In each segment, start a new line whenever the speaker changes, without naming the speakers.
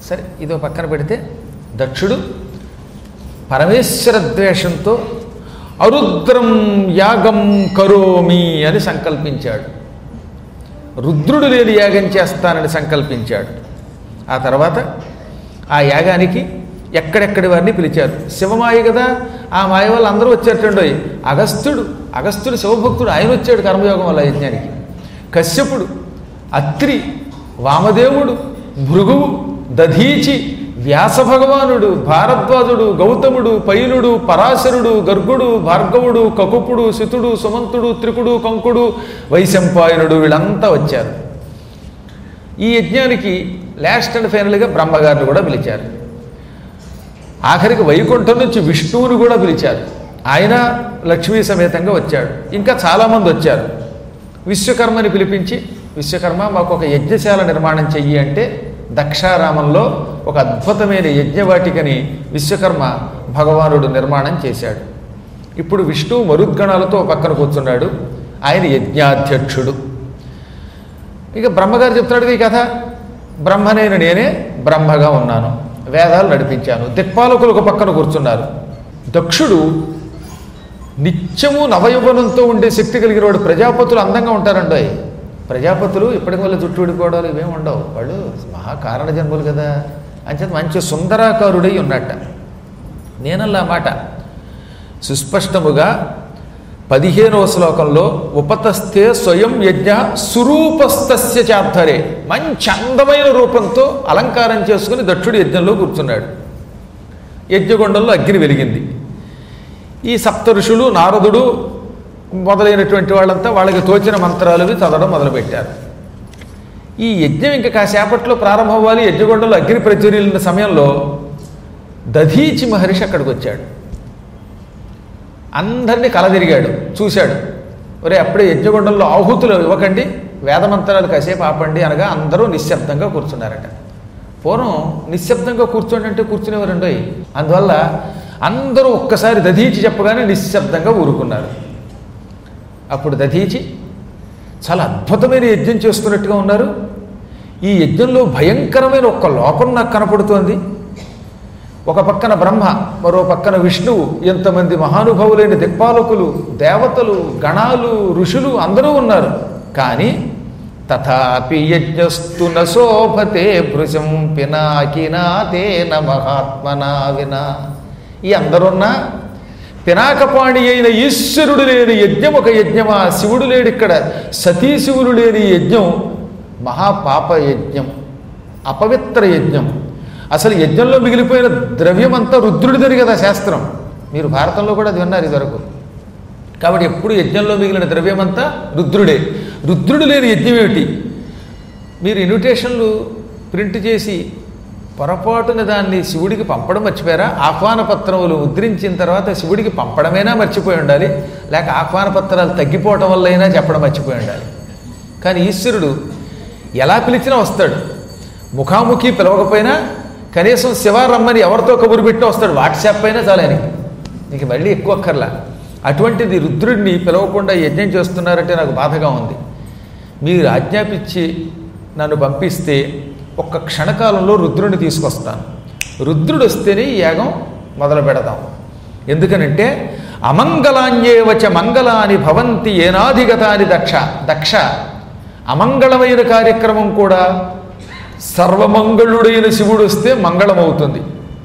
సరే ఇదో పక్కన పెడితే దక్షుడు పరమేశ్వర ద్వేషంతో అరుద్రం యాగం కరోమి అని సంకల్పించాడు రుద్రుడు లేని యాగం చేస్తానని సంకల్పించాడు ఆ తర్వాత ఆ యాగానికి ఎక్కడెక్కడి వారిని పిలిచారు శివమాయ కదా ఆ మాయ వల్ల అందరూ వచ్చేటండోయ్ అగస్త్యుడు అగస్త్యుడు శివభక్తుడు ఆయన వచ్చాడు కర్మయోగం వల్ల యజ్ఞానికి కశ్యపుడు అత్రి వామదేవుడు భృగువు దధీచి వ్యాస భగవానుడు భారద్వాజుడు గౌతముడు పైలుడు పరాశరుడు గర్గుడు భార్గవుడు కకుపుడు శితుడు సుమంతుడు త్రికుడు కంకుడు వైశంపాయనుడు వీళ్ళంతా వచ్చారు ఈ యజ్ఞానికి లాస్ట్ అండ్ ఫైనల్గా బ్రహ్మగారిని కూడా పిలిచారు ఆఖరికి వైకుంఠం నుంచి విష్ణువుని కూడా పిలిచారు ఆయన లక్ష్మీ సమేతంగా వచ్చాడు ఇంకా చాలామంది వచ్చారు విశ్వకర్మని పిలిపించి విశ్వకర్మ మాకు ఒక యజ్ఞశాల నిర్మాణం చెయ్యి అంటే దక్షారామంలో ఒక అద్భుతమైన యజ్ఞవాటికని విశ్వకర్మ భగవానుడు నిర్మాణం చేశాడు ఇప్పుడు విష్ణువు మరుద్గణాలతో పక్కన కూర్చున్నాడు ఆయన యజ్ఞాధ్యక్షుడు ఇక బ్రహ్మగారు చెప్తున్నాడు ఈ కథ బ్రహ్మనైన నేనే బ్రహ్మగా ఉన్నాను వేదాలు నడిపించాను దిక్పాలకులు ఒక పక్కన కూర్చున్నారు దక్షుడు నిత్యము నవయవనంతో ఉండే శక్తి కలిగిన వాడు ప్రజాపతులు అందంగా ఉంటారండి ప్రజాపతులు ఇప్పటికి వల్ల జుట్టు విడిపోవడాలు ఇవేమి ఉండవు వాళ్ళు మహాకారణ జన్ములు కదా అంచేత మంచి సుందరాకారుడై ఉన్నట్ట నేనల్లా మాట సుస్పష్టముగా పదిహేనవ శ్లోకంలో ఉపతస్థే స్వయం యజ్ఞ సురూపస్థస్య చార్థరే మంచి అందమైన రూపంతో అలంకారం చేసుకుని దక్షుడు యజ్ఞంలో కూర్చున్నాడు యజ్ఞగొండంలో అగ్ని వెలిగింది ఈ సప్త ఋషులు నారదుడు మొదలైనటువంటి వాళ్ళంతా వాళ్ళకి తోచిన మంత్రాలు చదవడం మొదలుపెట్టారు ఈ యజ్ఞం ఇంకా కాసేపట్లో ప్రారంభం అవ్వాలి యజ్ఞగొండంలో అగ్ని ప్రజ్వరిల్లిన సమయంలో దధీచి మహర్షి అక్కడికి వచ్చాడు అందరినీ కలదిరిగాడు చూశాడు ఒరే అప్పుడే యజ్ఞగుండంలో ఆహుతులు ఇవ్వకండి వేదమంత్రాలు కాసేపు ఆపండి అనగా అందరూ నిశ్శబ్దంగా కూర్చున్నారట పూర్వం నిశ్శబ్దంగా కూర్చోండి అంటే కూర్చునేవారండోయ్ అందువల్ల అందరూ ఒక్కసారి దధీచి చెప్పగానే నిశ్శబ్దంగా ఊరుకున్నారు అప్పుడు దధీచి చాలా అద్భుతమైన యజ్ఞం చేస్తున్నట్టుగా ఉన్నారు ఈ యజ్ఞంలో భయంకరమైన ఒక్క లోపం నాకు కనపడుతోంది ఒక పక్కన బ్రహ్మ మరో పక్కన విష్ణువు ఎంతమంది మహానుభావులైన దిక్పాలకులు దేవతలు గణాలు ఋషులు అందరూ ఉన్నారు కానీ తథాపి యజ్ఞస్తు నశోభతే భృశం పినాకినా తేన మహాత్మనా వినా ఈ అందరున్నా పినాకపాణి అయిన ఈశ్వరుడు లేని యజ్ఞం ఒక యజ్ఞమా శివుడు లేడు ఇక్కడ సతీశివులు లేని యజ్ఞం మహాపాప యజ్ఞం అపవిత్ర యజ్ఞం అసలు యజ్ఞంలో మిగిలిపోయిన ద్రవ్యమంతా రుద్రుడిదని కదా శాస్త్రం మీరు భారతంలో కూడా అది విన్నారు ఇదివరకు కాబట్టి ఎప్పుడు యజ్ఞంలో మిగిలిన ద్రవ్యమంతా రుద్రుడే రుద్రుడు లేని యజ్ఞం ఏమిటి మీరు ఇన్విటేషన్లు ప్రింట్ చేసి పొరపాటున దాన్ని శివుడికి పంపడం మర్చిపోయారా ఆహ్వాన పత్రములు ముద్రించిన తర్వాత శివుడికి పంపడమైనా మర్చిపోయి ఉండాలి లేక ఆహ్వాన పత్రాలు తగ్గిపోవటం వల్ల అయినా చెప్పడం మర్చిపోయి ఉండాలి కానీ ఈశ్వరుడు ఎలా పిలిచినా వస్తాడు ముఖాముఖి పిలవకపోయినా కనీసం శివ రమ్మని ఎవరితో కబురు పెట్టినా వస్తాడు వాట్సాప్ అయినా చాలా ఆయనకి నీకు మళ్ళీ ఎక్కువ అక్కర్లా అటువంటిది రుద్రుడిని పిలవకుండా యజ్ఞం చేస్తున్నారంటే నాకు బాధగా ఉంది మీరు ఆజ్ఞాపించి నన్ను పంపిస్తే ఒక్క క్షణకాలంలో రుద్రుడిని తీసుకొస్తాను రుద్రుడు వస్తేనే ఈ యాగం మొదలు పెడదాం ఎందుకనంటే అమంగళాన్యేవచ మంగళాని భవంతి ఏనాధిగతాని దక్ష దక్ష అమంగళమైన కార్యక్రమం కూడా సర్వమంగళుడైన శివుడు వస్తే మంగళమవుతుంది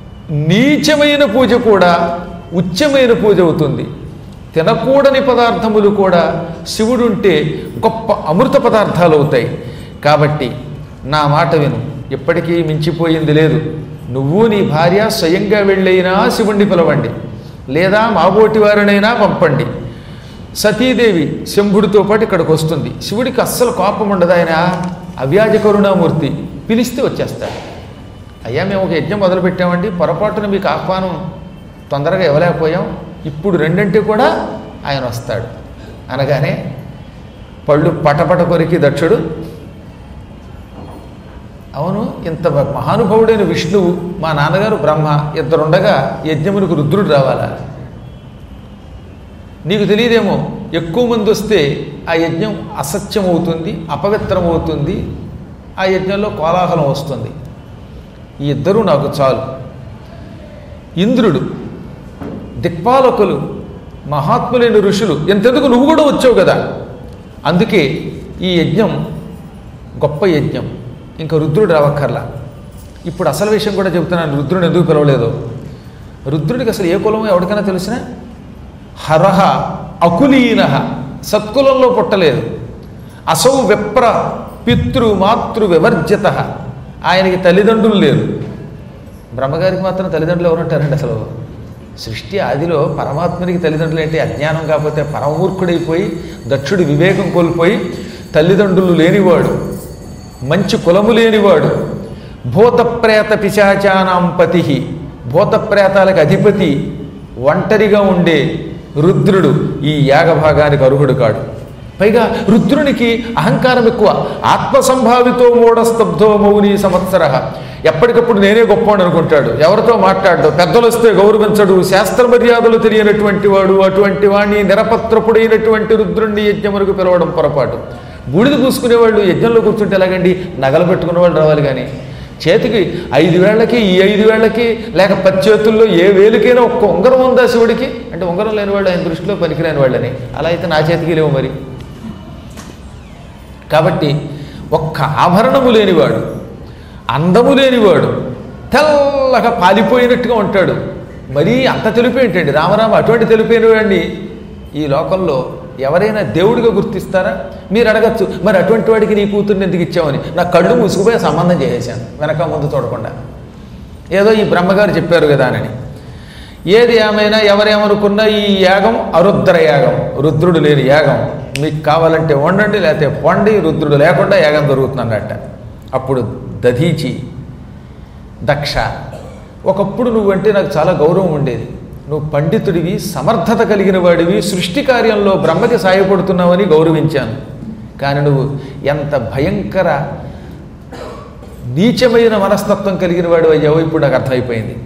నీచమైన పూజ కూడా ఉచ్చమైన పూజ అవుతుంది తినకూడని పదార్థములు కూడా శివుడుంటే గొప్ప అమృత పదార్థాలు అవుతాయి కాబట్టి నా మాట విను ఇప్పటికీ మించిపోయింది లేదు నువ్వు నీ భార్య స్వయంగా వెళ్ళైనా శివుణ్ణి పిలవండి లేదా మాబోటి వారినైనా పంపండి సతీదేవి శంభుడితో పాటు ఇక్కడికి వస్తుంది శివుడికి అస్సలు కోపం ఉండదు ఆయన అవ్యాజ కరుణామూర్తి పిలిస్తే వచ్చేస్తాడు అయ్యా మేము ఒక యజ్ఞం మొదలుపెట్టామండి పొరపాటున మీకు ఆహ్వానం తొందరగా ఇవ్వలేకపోయాం ఇప్పుడు రెండంటే కూడా ఆయన వస్తాడు అనగానే పళ్ళు పటపట కొరికి దక్షుడు అవును ఇంత మహానుభావుడైన విష్ణువు మా నాన్నగారు బ్రహ్మ ఇద్దరుండగా యజ్ఞమునికి రుద్రుడు రావాలా నీకు తెలియదేమో ఎక్కువ మంది వస్తే ఆ యజ్ఞం అసత్యం అవుతుంది అపవిత్రం అవుతుంది ఆ యజ్ఞంలో కోలాహలం వస్తుంది ఈ ఇద్దరూ నాకు చాలు ఇంద్రుడు దిక్పాలకులు మహాత్ములైన ఋషులు ఎంతెందుకు నువ్వు కూడా వచ్చావు కదా అందుకే ఈ యజ్ఞం గొప్ప యజ్ఞం ఇంకా రుద్రుడు రావక్కర్లా ఇప్పుడు అసలు విషయం కూడా చెబుతున్నాను రుద్రుడు ఎందుకు పిలవలేదు రుద్రుడికి అసలు ఏ కులమో ఎవరికైనా తెలిసినా హరహ అకులీన సత్కులంలో పుట్టలేదు అసౌ విప్ర పితృ మాతృ వివర్జిత ఆయనకి తల్లిదండ్రులు లేరు బ్రహ్మగారికి మాత్రం తల్లిదండ్రులు ఎవరుంటారండి అసలు సృష్టి ఆదిలో పరమాత్మనికి తల్లిదండ్రులు ఏంటి అజ్ఞానం కాకపోతే పరమమూర్ఖుడైపోయి దక్షుడి వివేకం కోల్పోయి తల్లిదండ్రులు లేనివాడు మంచి కులము లేనివాడు భూతప్రేత పిశాచానాం పతి భూతప్రేతాలకు అధిపతి ఒంటరిగా ఉండే రుద్రుడు ఈ యాగభాగానికి అర్హుడు కాడు పైగా రుద్రునికి అహంకారం ఎక్కువ ఆత్మసంభావితో మూఢస్తబ్ధో మౌని సంవత్సర ఎప్పటికప్పుడు నేనే గొప్పవాడు అనుకుంటాడు ఎవరితో మాట్లాడు పెద్దలు వస్తే గౌరవించడు శాస్త్ర మర్యాదలు తెలియనటువంటి వాడు అటువంటి వాడిని నిరపత్రపుడైనటువంటి రుద్రుణ్ణి యజ్ఞములకు పిలవడం పొరపాటు బూడిద పూసుకునేవాళ్ళు యజ్ఞంలో కూర్చుంటే ఎలాగండి నగలు పెట్టుకునే వాళ్ళు రావాలి కానీ చేతికి ఐదు వేళ్లకి ఈ ఐదు వేళ్లకి లేక పది చేతుల్లో ఏ వేలికైనా ఒక్క ఉంగరం ఉందా శివుడికి అంటే ఉంగరం లేని వాళ్ళు ఆయన దృష్టిలో పనికిరాని వాళ్ళని అలా అయితే నా చేతికి లేవు మరి కాబట్టి ఒక్క ఆభరణము లేనివాడు అందము లేనివాడు తెల్లగా పాలిపోయినట్టుగా ఉంటాడు మరీ అంత తెలుపు ఏంటండి రామరామ అటువంటి తెలిపోయిన వాడిని ఈ లోకంలో ఎవరైనా దేవుడిగా గుర్తిస్తారా మీరు అడగచ్చు మరి అటువంటి వాడికి నీ కూతుర్ని ఎందుకు ఇచ్చామని నా కళ్ళు మూసుకుపోయి సంబంధం చేసేసాను వెనక ముందు చూడకుండా ఏదో ఈ బ్రహ్మగారు చెప్పారు కదా అని ఏది ఏమైనా ఎవరేమనుకున్నా ఈ యాగం అరుద్ర యాగం రుద్రుడు లేని యాగం మీకు కావాలంటే వండండి లేకపోతే పొండి రుద్రుడు లేకుండా యాగం జరుగుతుందన్నట్ట అప్పుడు దధీచి దక్ష ఒకప్పుడు నువ్వంటే నాకు చాలా గౌరవం ఉండేది నువ్వు పండితుడివి సమర్థత కలిగిన వాడివి సృష్టి కార్యంలో బ్రహ్మకి సాయపడుతున్నావని గౌరవించాను కానీ నువ్వు ఎంత భయంకర నీచమైన మనస్తత్వం కలిగిన వాడు అయ్యావో ఇప్పుడు నాకు అర్థమైపోయింది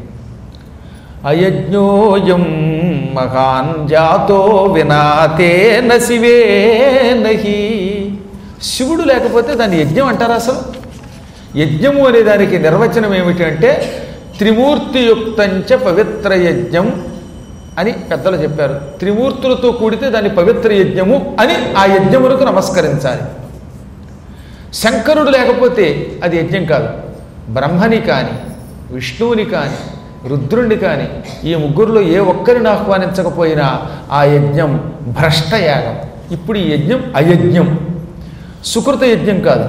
అయజ్ఞోయం మహాన్ జాతో వినాతే శివే నహి శివుడు లేకపోతే దాన్ని యజ్ఞం అంటారా అసలు యజ్ఞము అనే దానికి నిర్వచనం ఏమిటి అంటే త్రిమూర్తియుక్తంచ పవిత్ర యజ్ఞం అని పెద్దలు చెప్పారు త్రిమూర్తులతో కూడితే దాన్ని పవిత్ర యజ్ఞము అని ఆ యజ్ఞములకు నమస్కరించాలి శంకరుడు లేకపోతే అది యజ్ఞం కాదు బ్రహ్మని కాని విష్ణువుని కాని రుద్రుణ్ణి కాని ఈ ముగ్గురులో ఏ ఒక్కరిని ఆహ్వానించకపోయినా ఆ యజ్ఞం భ్రష్టయాగం ఇప్పుడు ఈ యజ్ఞం అయజ్ఞం సుకృత యజ్ఞం కాదు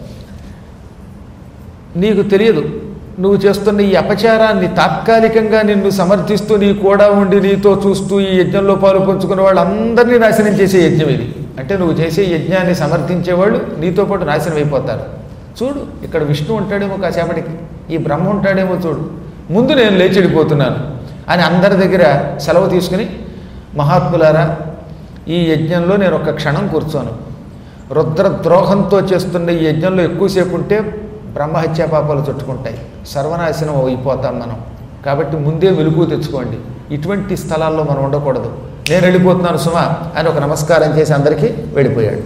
నీకు తెలియదు నువ్వు చేస్తున్న ఈ అపచారాన్ని తాత్కాలికంగా నిన్ను సమర్థిస్తూ నీ కూడా ఉండి నీతో చూస్తూ ఈ యజ్ఞంలో పాలు పంచుకున్న వాళ్ళందరినీ నాశనం చేసే యజ్ఞం ఇది అంటే నువ్వు చేసే యజ్ఞాన్ని సమర్థించేవాళ్ళు నీతో పాటు నాశనం అయిపోతారు చూడు ఇక్కడ విష్ణు ఉంటాడేమో కాసేపటికి ఈ బ్రహ్మ ఉంటాడేమో చూడు ముందు నేను లేచిడిపోతున్నాను అని అందరి దగ్గర సెలవు తీసుకుని మహాత్ములారా ఈ యజ్ఞంలో నేను ఒక క్షణం కూర్చోను రుద్రద్రోహంతో చేస్తున్న ఈ యజ్ఞంలో ఎక్కువసేపు ఉంటే బ్రహ్మహత్యా పాపాలు చుట్టుకుంటాయి సర్వనాశనం అయిపోతాం మనం కాబట్టి ముందే వెలుగు తెచ్చుకోండి ఇటువంటి స్థలాల్లో మనం ఉండకూడదు నేను వెళ్ళిపోతున్నాను సుమా అని ఒక నమస్కారం చేసి అందరికీ వెళ్ళిపోయాడు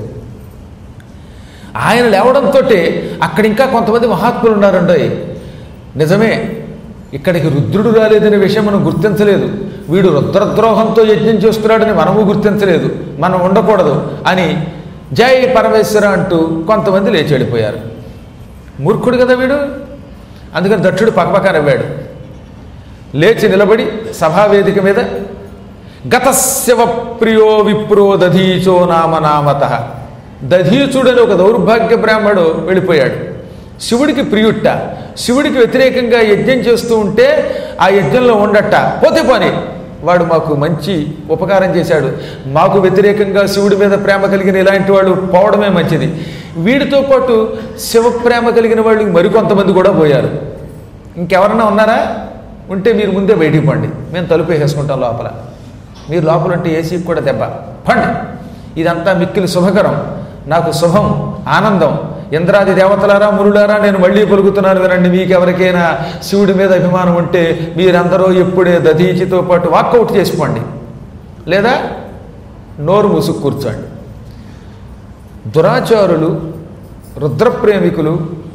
ఆయన లేవడంతో అక్కడ ఇంకా కొంతమంది మహాత్ములు ఉన్నారండి నిజమే ఇక్కడికి రుద్రుడు రాలేదనే విషయం మనం గుర్తించలేదు వీడు రుద్రద్రోహంతో యజ్ఞం చేస్తున్నాడని మనము గుర్తించలేదు మనం ఉండకూడదు అని జై పరమేశ్వర అంటూ కొంతమంది లేచి వెళ్ళిపోయారు మూర్ఖుడు కదా వీడు అందుకని దక్షుడు పక్కపక్క నవ్వాడు లేచి నిలబడి సభావేదిక మీద గతశివ ప్రియో విప్రో దధీచో నామ నామత దధీచుడని ఒక దౌర్భాగ్య బ్రాహ్మడు వెళ్ళిపోయాడు శివుడికి ప్రియుట్ట శివుడికి వ్యతిరేకంగా యజ్ఞం చేస్తూ ఉంటే ఆ యజ్ఞంలో ఉండట పోతే పోని వాడు మాకు మంచి ఉపకారం చేశాడు మాకు వ్యతిరేకంగా శివుడి మీద ప్రేమ కలిగిన ఇలాంటి వాడు పోవడమే మంచిది వీడితో పాటు శివ ప్రేమ కలిగిన వాళ్ళు మరికొంతమంది కూడా పోయారు ఇంకెవరన్నా ఉన్నారా ఉంటే మీరు ముందే బయటికి పండి మేము తలుపు వేసుకుంటాం లోపల మీరు లోపల ఉంటే ఏసీకి కూడా దెబ్బ పండి ఇదంతా మిక్కిలి శుభకరం నాకు శుభం ఆనందం ఇంద్రాది దేవతలారా మురులారా నేను మళ్ళీ పలుకుతున్నాను వినండి మీకు ఎవరికైనా శివుడి మీద అభిమానం ఉంటే మీరందరూ ఎప్పుడే దధీచితో పాటు వాకౌట్ చేసుకోండి లేదా నోరు మూసుకు కూర్చోండి దురాచారులు రుద్రప్రేమికులు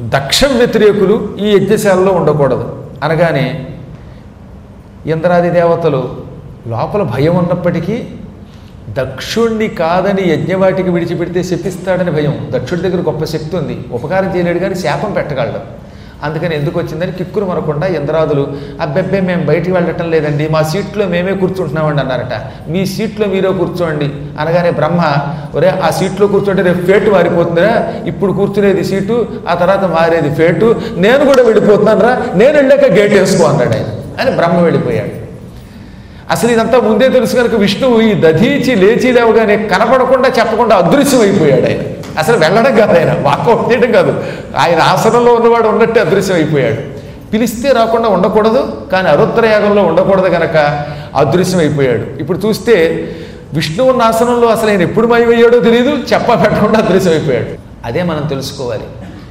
దక్ష వ్యతిరేకులు ఈ యజ్ఞశాలలో ఉండకూడదు అనగానే ఇంద్రాది దేవతలు లోపల భయం ఉన్నప్పటికీ దక్షుణ్ణి కాదని యజ్ఞవాటికి విడిచిపెడితే శపిస్తాడని భయం దక్షుడి దగ్గర గొప్ప శక్తి ఉంది ఉపకారం చేయలేడు కానీ శాపం పెట్టగలడు అందుకని ఎందుకు వచ్చిందని కిక్కురు మనకుండా ఇంద్రాదులు అబ్బెబ్బే మేము బయటికి వెళ్ళటం లేదండి మా సీట్లో మేమే కూర్చుంటున్నామండి అన్నారట మీ సీట్లో మీరే కూర్చోండి అనగానే బ్రహ్మ ఒరే ఆ సీట్లో కూర్చుంటే రేపు ఫేటు మారిపోతుందిరా ఇప్పుడు కూర్చునేది సీటు ఆ తర్వాత మారేది ఫేటు నేను కూడా వెళ్ళిపోతున్నాను రా నేను వెళ్ళాక గేట్ వేసుకో అన్నాడు ఆయన అని బ్రహ్మ వెళ్ళిపోయాడు అసలు ఇదంతా ముందే తెలుసు కనుక విష్ణువు ఈ దధీచి లేచి లేవగానే కనపడకుండా చెప్పకుండా అదృశ్యం అయిపోయాడు ఆయన అసలు వెళ్ళడం కాదు ఆయన వాకౌట్ చేయడం కాదు ఆయన ఆసనంలో ఉన్నవాడు ఉన్నట్టే అదృశ్యం అయిపోయాడు పిలిస్తే రాకుండా ఉండకూడదు కానీ అరుద్రయాగంలో ఉండకూడదు కనుక అదృశ్యం అయిపోయాడు ఇప్పుడు చూస్తే విష్ణువు ఉన్న ఆసనంలో అసలు ఆయన ఎప్పుడు మాయమయ్యాడో తెలియదు చెప్ప పెట్టకుండా అదృశ్యం అయిపోయాడు అదే మనం తెలుసుకోవాలి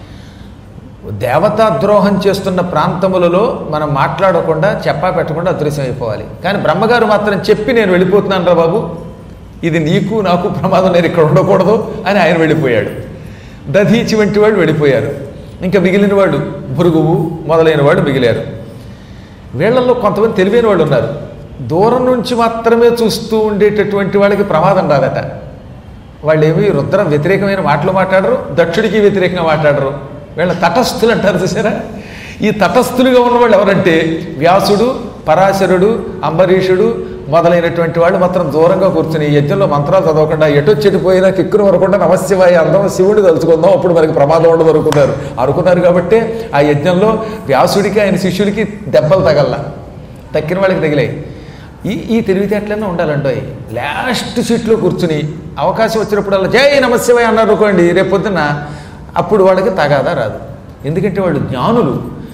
దేవతా ద్రోహం చేస్తున్న ప్రాంతములలో మనం మాట్లాడకుండా చెప్పా పెట్టకుండా అదృశ్యం అయిపోవాలి కానీ బ్రహ్మగారు మాత్రం చెప్పి నేను వెళ్ళిపోతున్నాను రా బాబు ఇది నీకు నాకు ప్రమాదం నేను ఇక్కడ ఉండకూడదు అని ఆయన వెళ్ళిపోయాడు దధీచి వంటి వాళ్ళు వెళ్ళిపోయారు ఇంకా మిగిలిన వాడు భృగువు మొదలైన వాడు మిగిలారు వీళ్ళల్లో కొంతమంది తెలివైన వాళ్ళు ఉన్నారు దూరం నుంచి మాత్రమే చూస్తూ ఉండేటటువంటి వాళ్ళకి ప్రమాదం రాదట వాళ్ళు ఏమి రుద్రం వ్యతిరేకమైన మాటలు మాట్లాడరు దక్షుడికి వ్యతిరేకంగా మాట్లాడరు వీళ్ళ తటస్థులు అంటారు చూసారా ఈ తటస్థులుగా ఉన్న వాళ్ళు ఎవరంటే వ్యాసుడు పరాశరుడు అంబరీషుడు మొదలైనటువంటి వాళ్ళు మాత్రం దూరంగా కూర్చుని ఈ యజ్ఞంలో మంత్రాలు చదవకుండా ఎటొచ్చెటు పోయినా కిక్కును వరకుండా నమశివాయ అందం శివుడు తలుచుకుందాం అప్పుడు మనకి ప్రమాదం ఉండదు అనుకున్నారు అనుకున్నారు కాబట్టి ఆ యజ్ఞంలో వ్యాసుడికి ఆయన శిష్యుడికి దెబ్బలు తగల్లా తక్కిన వాళ్ళకి తగిలాయి ఈ ఈ తెలివితేటలన్నా ఉండాలండి లాస్ట్ సీట్లో కూర్చుని అవకాశం వచ్చినప్పుడల్లా జై నమశివాయ అన్నారు అనుకోండి రేపొద్దున అప్పుడు వాళ్ళకి తగాదా రాదు ఎందుకంటే వాళ్ళు జ్ఞానులు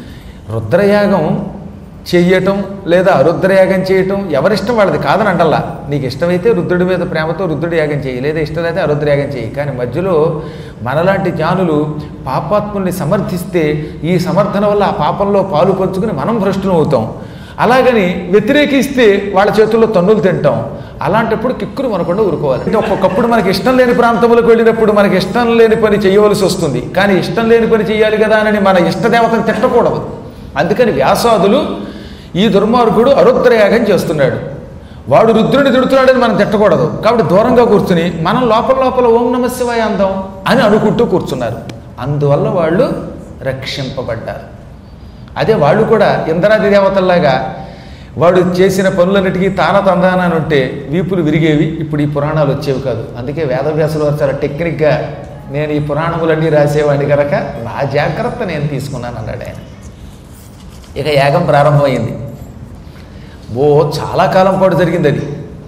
రుద్రయాగం చెయ్యటం లేదా అరుద్రయాగం చేయటం ఎవరిష్టం వాళ్ళది కాదని అంటల్లా నీకు ఇష్టమైతే రుద్రుడి మీద ప్రేమతో రుద్రుడి యాగం చేయి లేదా ఇష్టమైతే అరుద్రయాగం చేయి కానీ మధ్యలో మనలాంటి జ్ఞానులు పాపాత్ముల్ని సమర్థిస్తే ఈ సమర్థన వల్ల ఆ పాపంలో పాలు పంచుకుని మనం భ్రష్టులం అవుతాం అలాగని వ్యతిరేకిస్తే వాళ్ళ చేతుల్లో తన్నులు తింటాం అలాంటప్పుడు కిక్కురు మనకుండా ఊరుకోవాలి అంటే ఒక్కొక్కప్పుడు మనకి ఇష్టం లేని ప్రాంతములకు వెళ్ళినప్పుడు మనకి ఇష్టం లేని పని చేయవలసి వస్తుంది కానీ ఇష్టం లేని పని చేయాలి కదా అని మన ఇష్టదేవతను తిట్టకూడదు అందుకని వ్యాసాదులు ఈ దుర్మార్గుడు అరుద్రయాగం చేస్తున్నాడు వాడు రుద్రుని తిడుతున్నాడని మనం తిట్టకూడదు కాబట్టి దూరంగా కూర్చుని మనం లోపల లోపల ఓం నమ శివాయ అందాం అని అనుకుంటూ కూర్చున్నారు అందువల్ల వాళ్ళు రక్షింపబడ్డారు అదే వాళ్ళు కూడా ఇంద్రాది దేవతల్లాగా వాడు చేసిన పనులన్నిటికీ తాన తందాన అని ఉంటే వీపులు విరిగేవి ఇప్పుడు ఈ పురాణాలు వచ్చేవి కాదు అందుకే వేదవ్యాసులు వారు చాలా టెక్నిక్గా నేను ఈ పురాణములన్నీ రాసేవాడిని కనుక నా జాగ్రత్త నేను తీసుకున్నాను అన్నాడు ఆయన ఇక యాగం ప్రారంభమైంది ఓ చాలా కాలం పాటు జరిగింది అది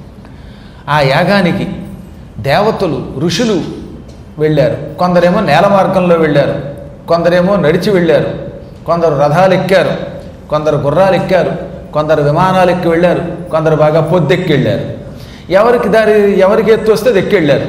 ఆ యాగానికి దేవతలు ఋషులు వెళ్ళారు కొందరేమో నేల మార్గంలో వెళ్ళారు కొందరేమో నడిచి వెళ్ళారు కొందరు రథాలు ఎక్కారు కొందరు గుర్రాలు ఎక్కారు కొందరు విమానాలు ఎక్కి వెళ్ళారు కొందరు బాగా పొద్దెక్కి వెళ్ళారు ఎవరికి దారి ఎవరికి ఎత్తు వస్తే అది ఎక్కి వెళ్ళారు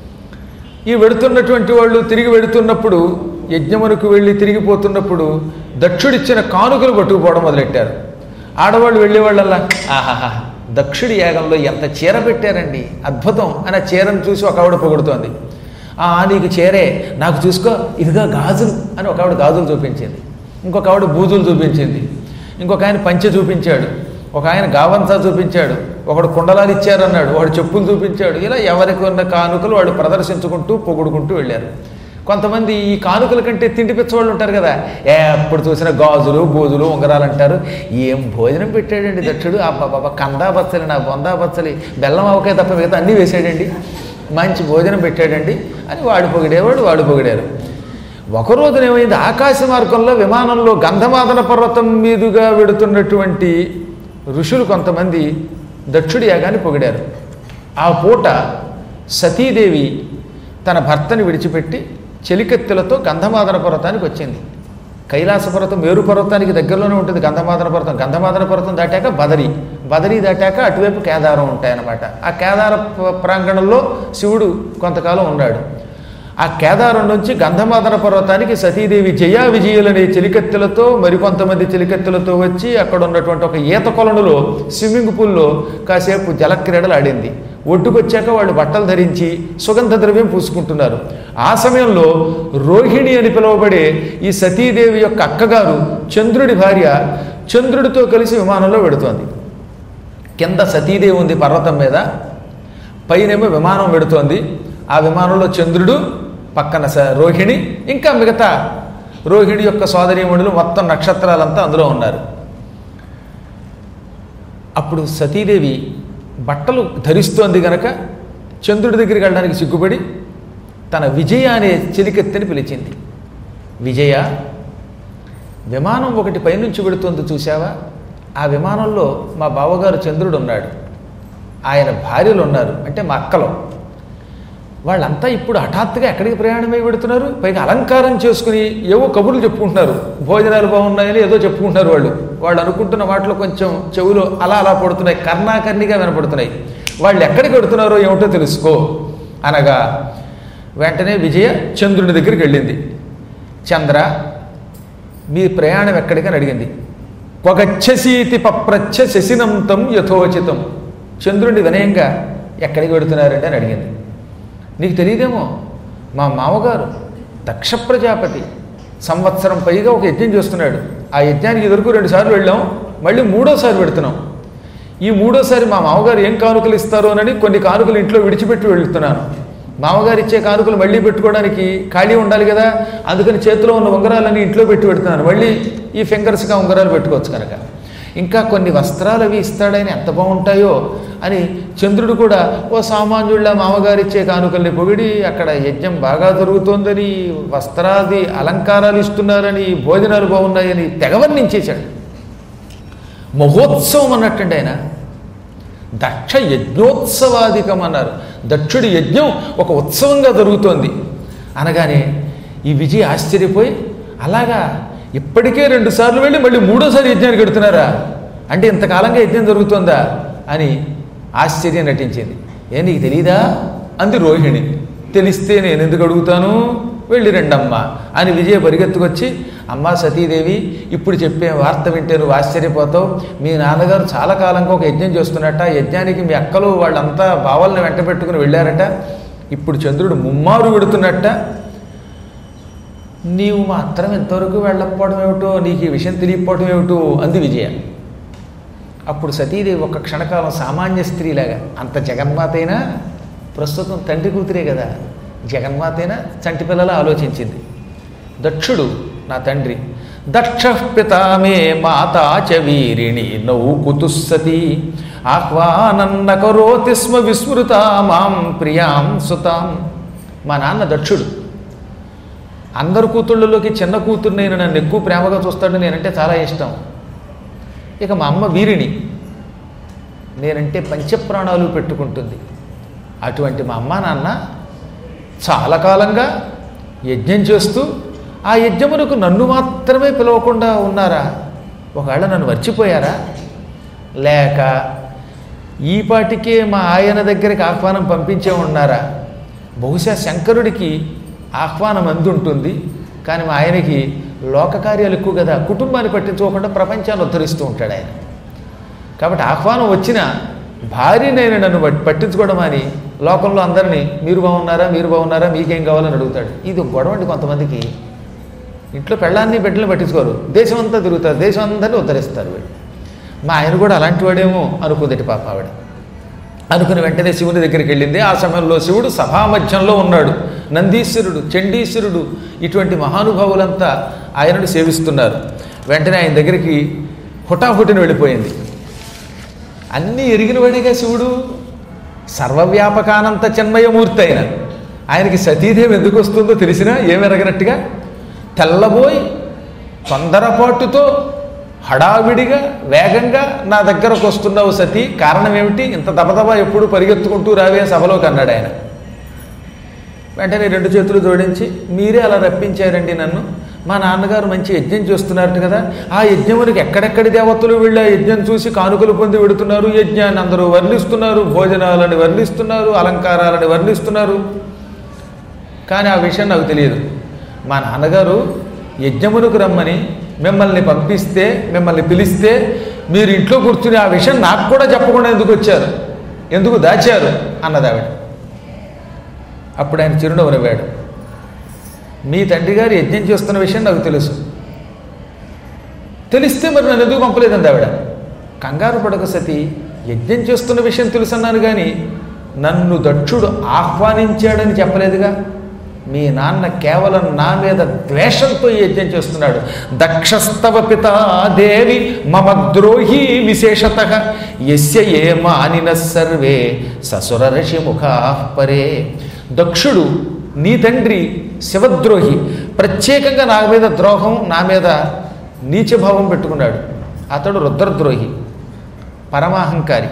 ఈ వెడుతున్నటువంటి వాళ్ళు తిరిగి వెడుతున్నప్పుడు యజ్ఞమునకు వెళ్ళి తిరిగిపోతున్నప్పుడు దక్షుడిచ్చిన కానుకలు పట్టుకుపోవడం మొదలెట్టారు ఆడవాళ్ళు వెళ్ళేవాళ్ళల్లా ఆహాహా దక్షుడి యాగంలో ఎంత చీర పెట్టారండి అద్భుతం అని ఆ చీరను చూసి ఒక ఆవిడ పొగుడుతోంది "ఆ, నీకు చీరే నాకు చూసుకో ఇదిగా గాజులు అని ఒక ఆవిడ గాజులు చూపించింది ఇంకొక ఆవిడ బూజులు చూపించింది ఇంకొక ఆయన పంచె చూపించాడు ఒక ఆయన గావంతా చూపించాడు ఒకడు కుండలాలు ఇచ్చారన్నాడు వాడు చెప్పులు చూపించాడు ఇలా ఎవరికి ఉన్న కానుకలు వాళ్ళు ప్రదర్శించుకుంటూ పొగుడుకుంటూ వెళ్ళారు కొంతమంది ఈ కానుకల కంటే తిండి పిచ్చవాళ్ళు ఉంటారు కదా ఎప్పుడు చూసినా గాజులు బోజులు ఉంగరాలు అంటారు ఏం భోజనం పెట్టాడండి దక్షుడు అబ్బాబా కందా బచ్చలి నా బొందా బచ్చలి బెల్లం అవకాయ తప్ప మిగతా అన్నీ వేసాడండి మంచి భోజనం పెట్టాడండి అని వాడు పొగిడేవాడు వాడు పొగిడారు ఒక రోజున ఏమైంది ఆకాశ మార్గంలో విమానంలో గంధమాదన పర్వతం మీదుగా వెడుతున్నటువంటి ఋషులు కొంతమంది దక్షుడి యాగాన్ని పొగిడారు ఆ పూట సతీదేవి తన భర్తని విడిచిపెట్టి చెలికత్తెలతో గంధమాదన పర్వతానికి వచ్చింది కైలాస పర్వతం మేరు పర్వతానికి దగ్గరలోనే ఉంటుంది గంధమాదన పర్వతం గంధమాదన పర్వతం దాటాక బదరి బదరి దాటాక అటువైపు కేదారం ఉంటాయన్నమాట ఆ కేదార ప- ప్రాంగణంలో శివుడు కొంతకాలం ఉన్నాడు ఆ కేదారం నుంచి గంధమాదన పర్వతానికి సతీదేవి జయా విజయులనే చెలికత్తెలతో మరికొంతమంది చెలికత్తెలతో వచ్చి అక్కడ ఉన్నటువంటి ఒక ఈత కొలనులో స్విమ్మింగ్ పూల్లో కాసేపు జలక్రీడలు ఆడింది ఒడ్డుకొచ్చాక వాళ్ళు బట్టలు ధరించి సుగంధ ద్రవ్యం పూసుకుంటున్నారు ఆ సమయంలో రోహిణి అని పిలువబడే ఈ సతీదేవి యొక్క అక్కగారు చంద్రుడి భార్య చంద్రుడితో కలిసి విమానంలో వెడుతోంది కింద సతీదేవి ఉంది పర్వతం మీద పైనేమో విమానం పెడుతోంది ఆ విమానంలో చంద్రుడు పక్కన స రోహిణి ఇంకా మిగతా రోహిణి యొక్క సోదరీమణులు మొత్తం నక్షత్రాలంతా అందులో ఉన్నారు అప్పుడు సతీదేవి బట్టలు ధరిస్తోంది గనక చంద్రుడి దగ్గరికి వెళ్ళడానికి సిగ్గుపడి తన విజయ అనే చెలికెత్తని పిలిచింది విజయ విమానం ఒకటి పైనుంచి పెడుతోంది చూసావా ఆ విమానంలో మా బావగారు చంద్రుడు ఉన్నాడు ఆయన భార్యలు ఉన్నారు అంటే మా అక్కలో వాళ్ళంతా ఇప్పుడు హఠాత్తుగా ఎక్కడికి ప్రయాణమై పెడుతున్నారు పైగా అలంకారం చేసుకుని ఏవో కబుర్లు చెప్పుకుంటున్నారు భోజనాలు బాగున్నాయని ఏదో చెప్పుకుంటున్నారు వాళ్ళు వాళ్ళు అనుకుంటున్న వాటిలో కొంచెం చెవులు అలా అలా పడుతున్నాయి కర్ణాకర్ణిగా వినపడుతున్నాయి వాళ్ళు ఎక్కడికి పెడుతున్నారో ఏమిటో తెలుసుకో అనగా వెంటనే విజయ చంద్రుడి దగ్గరికి వెళ్ళింది చంద్ర మీ ప్రయాణం ఎక్కడికని అడిగింది పొగచ్చసీతి పప్రచ్చ శశినంతం యథోచితం చంద్రుడి వినయంగా ఎక్కడికి పెడుతున్నారంటే అని అడిగింది నీకు తెలియదేమో మా మామగారు దక్ష ప్రజాపతి సంవత్సరం పైగా ఒక యజ్ఞం చేస్తున్నాడు ఆ యజ్ఞానికి ఎదురుకు రెండు సార్లు వెళ్ళాం మళ్ళీ మూడోసారి పెడుతున్నాం ఈ మూడోసారి మా మామగారు ఏం కానుకలు ఇస్తారోనని కొన్ని కానుకలు ఇంట్లో విడిచిపెట్టి వెళ్తున్నాను మామగారు ఇచ్చే కానుకలు మళ్ళీ పెట్టుకోవడానికి ఖాళీ ఉండాలి కదా అందుకని చేతిలో ఉన్న ఉంగరాలని ఇంట్లో పెట్టి పెడుతున్నాను మళ్ళీ ఈ ఫింగర్స్గా ఉంగరాలు పెట్టుకోవచ్చు కనుక ఇంకా కొన్ని వస్త్రాలు అవి ఇస్తాడని ఎంత బాగుంటాయో అని చంద్రుడు కూడా ఓ సామాన్యుళ్ళ మామగారు ఇచ్చే కానుకల్ని పొగిడి అక్కడ యజ్ఞం బాగా జరుగుతోందని వస్త్రాది అలంకారాలు ఇస్తున్నారని భోజనాలు బాగున్నాయని తెగవర్ణించేశాడు మహోత్సవం అన్నట్టండి ఆయన దక్ష యజ్ఞోత్సవాధికం అన్నారు దక్షుడి యజ్ఞం ఒక ఉత్సవంగా జరుగుతోంది అనగానే ఈ విజయ్ ఆశ్చర్యపోయి అలాగా ఇప్పటికే రెండు సార్లు వెళ్ళి మళ్ళీ మూడోసారి యజ్ఞానికి పెడుతున్నారా అంటే ఇంతకాలంగా యజ్ఞం జరుగుతుందా అని ఆశ్చర్యం నటించింది ఏ నీకు తెలీదా అంది రోహిణి తెలిస్తే నేను ఎందుకు అడుగుతాను వెళ్ళి రండమ్మ అని విజయ పరిగెత్తుకొచ్చి అమ్మా సతీదేవి ఇప్పుడు చెప్పే వార్త వింటే నువ్వు ఆశ్చర్యపోతావు మీ నాన్నగారు చాలా కాలంగా ఒక యజ్ఞం చేస్తున్నట్ట ఆ యజ్ఞానికి మీ అక్కలు వాళ్ళంతా బావల్ని వెంట పెట్టుకుని వెళ్ళారట ఇప్పుడు చంద్రుడు ముమ్మారు విడుతున్నట్ట నీవు మాత్రం ఎంతవరకు వెళ్ళకపోవడం ఏమిటో నీకు ఈ విషయం తెలియకపోవడం ఏమిటో అంది విజయ అప్పుడు సతీదేవి ఒక క్షణకాలం సామాన్య స్త్రీలాగా అంత జగన్మాత అయినా ప్రస్తుతం తండ్రి కూతురే కదా జగన్మాత అయినా చంటి పిల్లల ఆలోచించింది దక్షుడు నా తండ్రి దక్ష పితామే మాతా చ వీరిణి నౌ కుతుస్సతి ఆహ్వానన్న కరోతి స్మ విస్మృత మాం ప్రియాం సుతాం మా నాన్న దక్షుడు అందరు కూతుళ్ళలోకి చిన్న కూతుర్నైనా నన్ను ఎక్కువ ప్రేమగా చూస్తాడు నేనంటే చాలా ఇష్టం ఇక మా అమ్మ వీరిని నేనంటే పంచప్రాణాలు పెట్టుకుంటుంది అటువంటి మా అమ్మ నాన్న చాలా కాలంగా యజ్ఞం చేస్తూ ఆ యజ్ఞమునకు నన్ను మాత్రమే పిలవకుండా ఉన్నారా ఒకవేళ నన్ను మర్చిపోయారా లేక ఈ పాటికే మా ఆయన దగ్గరికి ఆహ్వానం పంపించే ఉన్నారా బహుశా శంకరుడికి ఆహ్వానం అందుంటుంది కానీ మా ఆయనకి లోక కార్యాలు ఎక్కువ కదా కుటుంబాన్ని పట్టించుకోకుండా ప్రపంచాన్ని ఉద్ధరిస్తూ ఉంటాడు ఆయన కాబట్టి ఆహ్వానం వచ్చిన భార్యనైనా నన్ను పట్- పట్టించుకోవడం అని లోకంలో అందరినీ మీరు బాగున్నారా మీరు బాగున్నారా మీకేం కావాలని అడుగుతాడు ఇది ఒక గొడవ అండి కొంతమందికి ఇంట్లో పెళ్ళాన్ని బిడ్డలు పట్టించుకోరు దేశం అంతా తిరుగుతారు దేశం అందరినీ ఉద్ధరిస్తారు వీళ్ళు మా ఆయన కూడా అలాంటి వాడేమో అనుకుందటి పాప ఆవిడ అనుకుని వెంటనే శివుని దగ్గరికి వెళ్ళింది ఆ సమయంలో శివుడు సభామధ్యంలో ఉన్నాడు నందీశ్వరుడు చండీశ్వరుడు ఇటువంటి మహానుభావులంతా ఆయనను సేవిస్తున్నారు వెంటనే ఆయన దగ్గరికి హుటాహుటిన వెళ్ళిపోయింది అన్నీ ఎరిగినవాడేగా శివుడు సర్వవ్యాపకానంత చిన్మయమూర్తి అయిన ఆయనకి సతీదేవి ఎందుకు వస్తుందో తెలిసినా ఏమెరగనట్టుగా తెల్లబోయి తొందరపాటుతో హడావిడిగా వేగంగా నా దగ్గరకు వస్తున్నావు సతీ కారణం ఏమిటి ఇంత దబదబా ఎప్పుడు పరిగెత్తుకుంటూ రావే సభలోకి అన్నాడు ఆయన వెంటనే రెండు చేతులు జోడించి మీరే అలా రప్పించారండి నన్ను మా నాన్నగారు మంచి యజ్ఞం చేస్తున్నారు కదా ఆ యజ్ఞమునికి ఎక్కడెక్కడి దేవతలు వీళ్ళు ఆ యజ్ఞం చూసి కానుకలు పొంది వెడుతున్నారు యజ్ఞాన్ని అందరూ వర్ణిస్తున్నారు భోజనాలని వర్ణిస్తున్నారు అలంకారాలని వర్ణిస్తున్నారు కానీ ఆ విషయం నాకు తెలియదు మా నాన్నగారు యజ్ఞమునకు రమ్మని మిమ్మల్ని పంపిస్తే మిమ్మల్ని పిలిస్తే మీరు ఇంట్లో కూర్చుని ఆ విషయం నాకు కూడా చెప్పకుండా ఎందుకు వచ్చారు ఎందుకు దాచారు అన్నది ఆవిడ అప్పుడు ఆయన చిరునవ్వు నవ్వాడు మీ తండ్రి గారు యజ్ఞం చేస్తున్న విషయం నాకు తెలుసు తెలిస్తే మరి నన్ను ఎందుకు పంపలేదండి ఆవిడ కంగారు పడక సతి యజ్ఞం చేస్తున్న విషయం తెలుసన్నాను కానీ నన్ను దక్షుడు ఆహ్వానించాడని చెప్పలేదుగా మీ నాన్న కేవలం నా మీద ద్వేషంతో ఈ యజ్ఞం చేస్తున్నాడు దక్షస్తవ పితా దేవి మమ ద్రోహి విశేషత ఎస్య ఏ మానిన సర్వే ససుర ఋషి పరే దక్షుడు నీ తండ్రి శివద్రోహి ప్రత్యేకంగా నా మీద ద్రోహం నా మీద నీచభావం పెట్టుకున్నాడు అతడు రుద్రద్రోహి పరమాహంకారి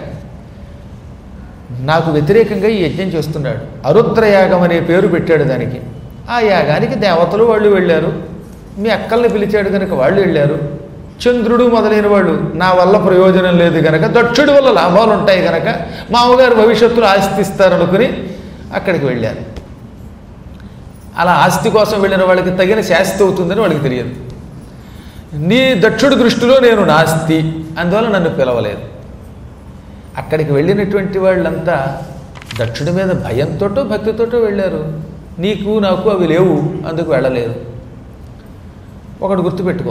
నాకు వ్యతిరేకంగా ఈ యజ్ఞం చేస్తున్నాడు అరుద్రయాగం అనే పేరు పెట్టాడు దానికి ఆ యాగానికి దేవతలు వాళ్ళు వెళ్ళారు మీ అక్కల్ని పిలిచాడు కనుక వాళ్ళు వెళ్ళారు చంద్రుడు మొదలైన వాళ్ళు నా వల్ల ప్రయోజనం లేదు కనుక దక్షుడి వల్ల లాభాలు ఉంటాయి కనుక మామగారు భవిష్యత్తులో ఆస్తి ఇస్తారనుకుని అక్కడికి వెళ్ళారు అలా ఆస్తి కోసం వెళ్ళిన వాళ్ళకి తగిన శాస్తి అవుతుందని వాళ్ళకి తెలియదు నీ దక్షుడి దృష్టిలో నేను నాస్తి అందువల్ల నన్ను పిలవలేదు అక్కడికి వెళ్ళినటువంటి వాళ్ళంతా దక్షుడి మీద భయంతోటో భక్తితోటో వెళ్ళారు నీకు నాకు అవి లేవు అందుకు వెళ్ళలేదు ఒకటి గుర్తుపెట్టుకో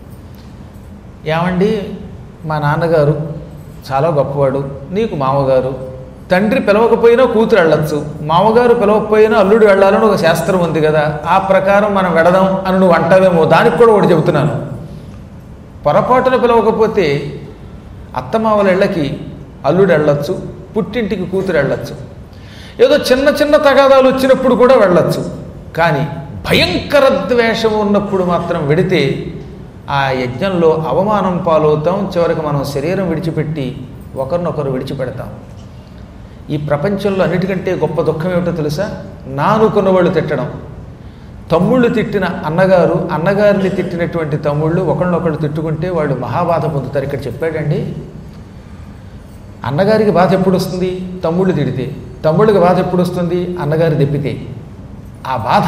ఏమండి మా నాన్నగారు చాలా గొప్పవాడు నీకు మామగారు తండ్రి పిలవకపోయినా కూతురు వెళ్ళొచ్చు మామగారు పిలవకపోయినా అల్లుడు వెళ్ళాలని ఒక శాస్త్రం ఉంది కదా ఆ ప్రకారం మనం వెడదాం అని నువ్వు అంటావేమో దానికి కూడా ఒకటి చెబుతున్నాను పొరపాటున పిలవకపోతే అత్తమావల ఇళ్ళకి అల్లుడు వెళ్ళొచ్చు పుట్టింటికి కూతురు వెళ్ళొచ్చు ఏదో చిన్న చిన్న తగాదాలు వచ్చినప్పుడు కూడా వెళ్ళొచ్చు కానీ భయంకర ద్వేషం ఉన్నప్పుడు మాత్రం వెడితే ఆ యజ్ఞంలో అవమానం పాలవుతాం చివరికి మనం శరీరం విడిచిపెట్టి ఒకరినొకరు విడిచిపెడతాం ఈ ప్రపంచంలో అన్నిటికంటే గొప్ప దుఃఖం ఏమిటో తెలుసా నానుకున్న వాళ్ళు తిట్టడం తమ్ముళ్ళు తిట్టిన అన్నగారు అన్నగారిని తిట్టినటువంటి తమ్ముళ్ళు ఒకళ్ళనొకళ్ళు తిట్టుకుంటే వాళ్ళు మహాబాధ పొందుతారు ఇక్కడ చెప్పాడండి అన్నగారికి బాధ ఎప్పుడు వస్తుంది తమ్ముళ్ళు తిడితే తమ్ముళ్ళకి బాధ ఎప్పుడు వస్తుంది అన్నగారి దెబ్బితే ఆ బాధ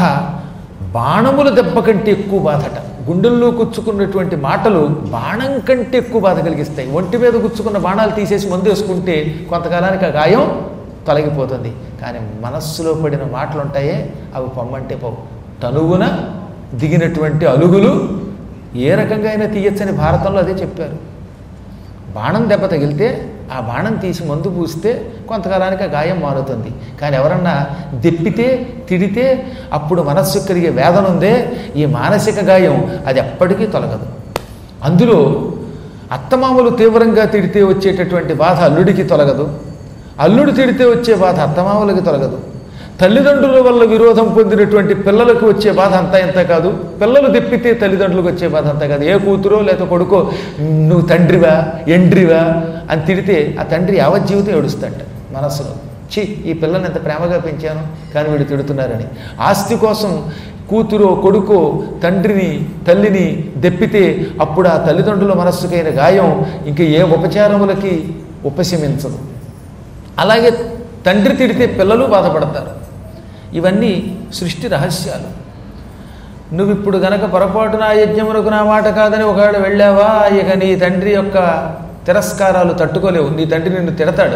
బాణముల దెబ్బ కంటే ఎక్కువ బాధట గుండెల్లో గుచ్చుకున్నటువంటి మాటలు బాణం కంటే ఎక్కువ బాధ కలిగిస్తాయి ఒంటి మీద గుచ్చుకున్న బాణాలు తీసేసి మందు వేసుకుంటే కొంతకాలానికి ఆ గాయం తొలగిపోతుంది కానీ మనస్సులో పడిన మాటలు ఉంటాయే అవి పొమ్మంటే పోవు తనువున దిగినటువంటి అలుగులు ఏ రకంగా అయినా తీయచ్చని భారతంలో అదే చెప్పారు బాణం దెబ్బ తగిలితే ఆ బాణం తీసి మందు పూస్తే కొంతకాలానికి ఆ గాయం మారుతుంది కానీ ఎవరన్నా దెప్పితే తిడితే అప్పుడు మనస్సు కలిగే వేదన ఉందే ఈ మానసిక గాయం అది ఎప్పటికీ తొలగదు అందులో అత్తమామలు తీవ్రంగా తిడితే వచ్చేటటువంటి బాధ అల్లుడికి తొలగదు అల్లుడు తిడితే వచ్చే బాధ అత్తమామలకి తొలగదు తల్లిదండ్రుల వల్ల విరోధం పొందినటువంటి పిల్లలకు వచ్చే బాధ అంతా ఎంత కాదు పిల్లలు దెప్పితే తల్లిదండ్రులకు వచ్చే బాధ అంతా కాదు ఏ కూతురో లేదా కొడుకో నువ్వు తండ్రివా ఎండ్రివా అని తిడితే ఆ తండ్రి యావత్ జీవితం ఏడుస్తాడట మనస్సులో ఛీ ఈ పిల్లల్ని ఎంత ప్రేమగా పెంచాను కానీ వీడు తిడుతున్నారని ఆస్తి కోసం కూతురో కొడుకో తండ్రిని తల్లిని దెప్పితే అప్పుడు ఆ తల్లిదండ్రుల మనస్సుకైన గాయం ఇంక ఏ ఉపచారములకి ఉపశమించదు అలాగే తండ్రి తిడితే పిల్లలు బాధపడతారు ఇవన్నీ సృష్టి రహస్యాలు నువ్వు ఇప్పుడు గనక పొరపాటున ఆ యజ్ఞమునకు నా మాట కాదని ఒకవేళ వెళ్ళావా ఇక నీ తండ్రి యొక్క తిరస్కారాలు తట్టుకోలేవు నీ తండ్రి నిన్ను తిడతాడు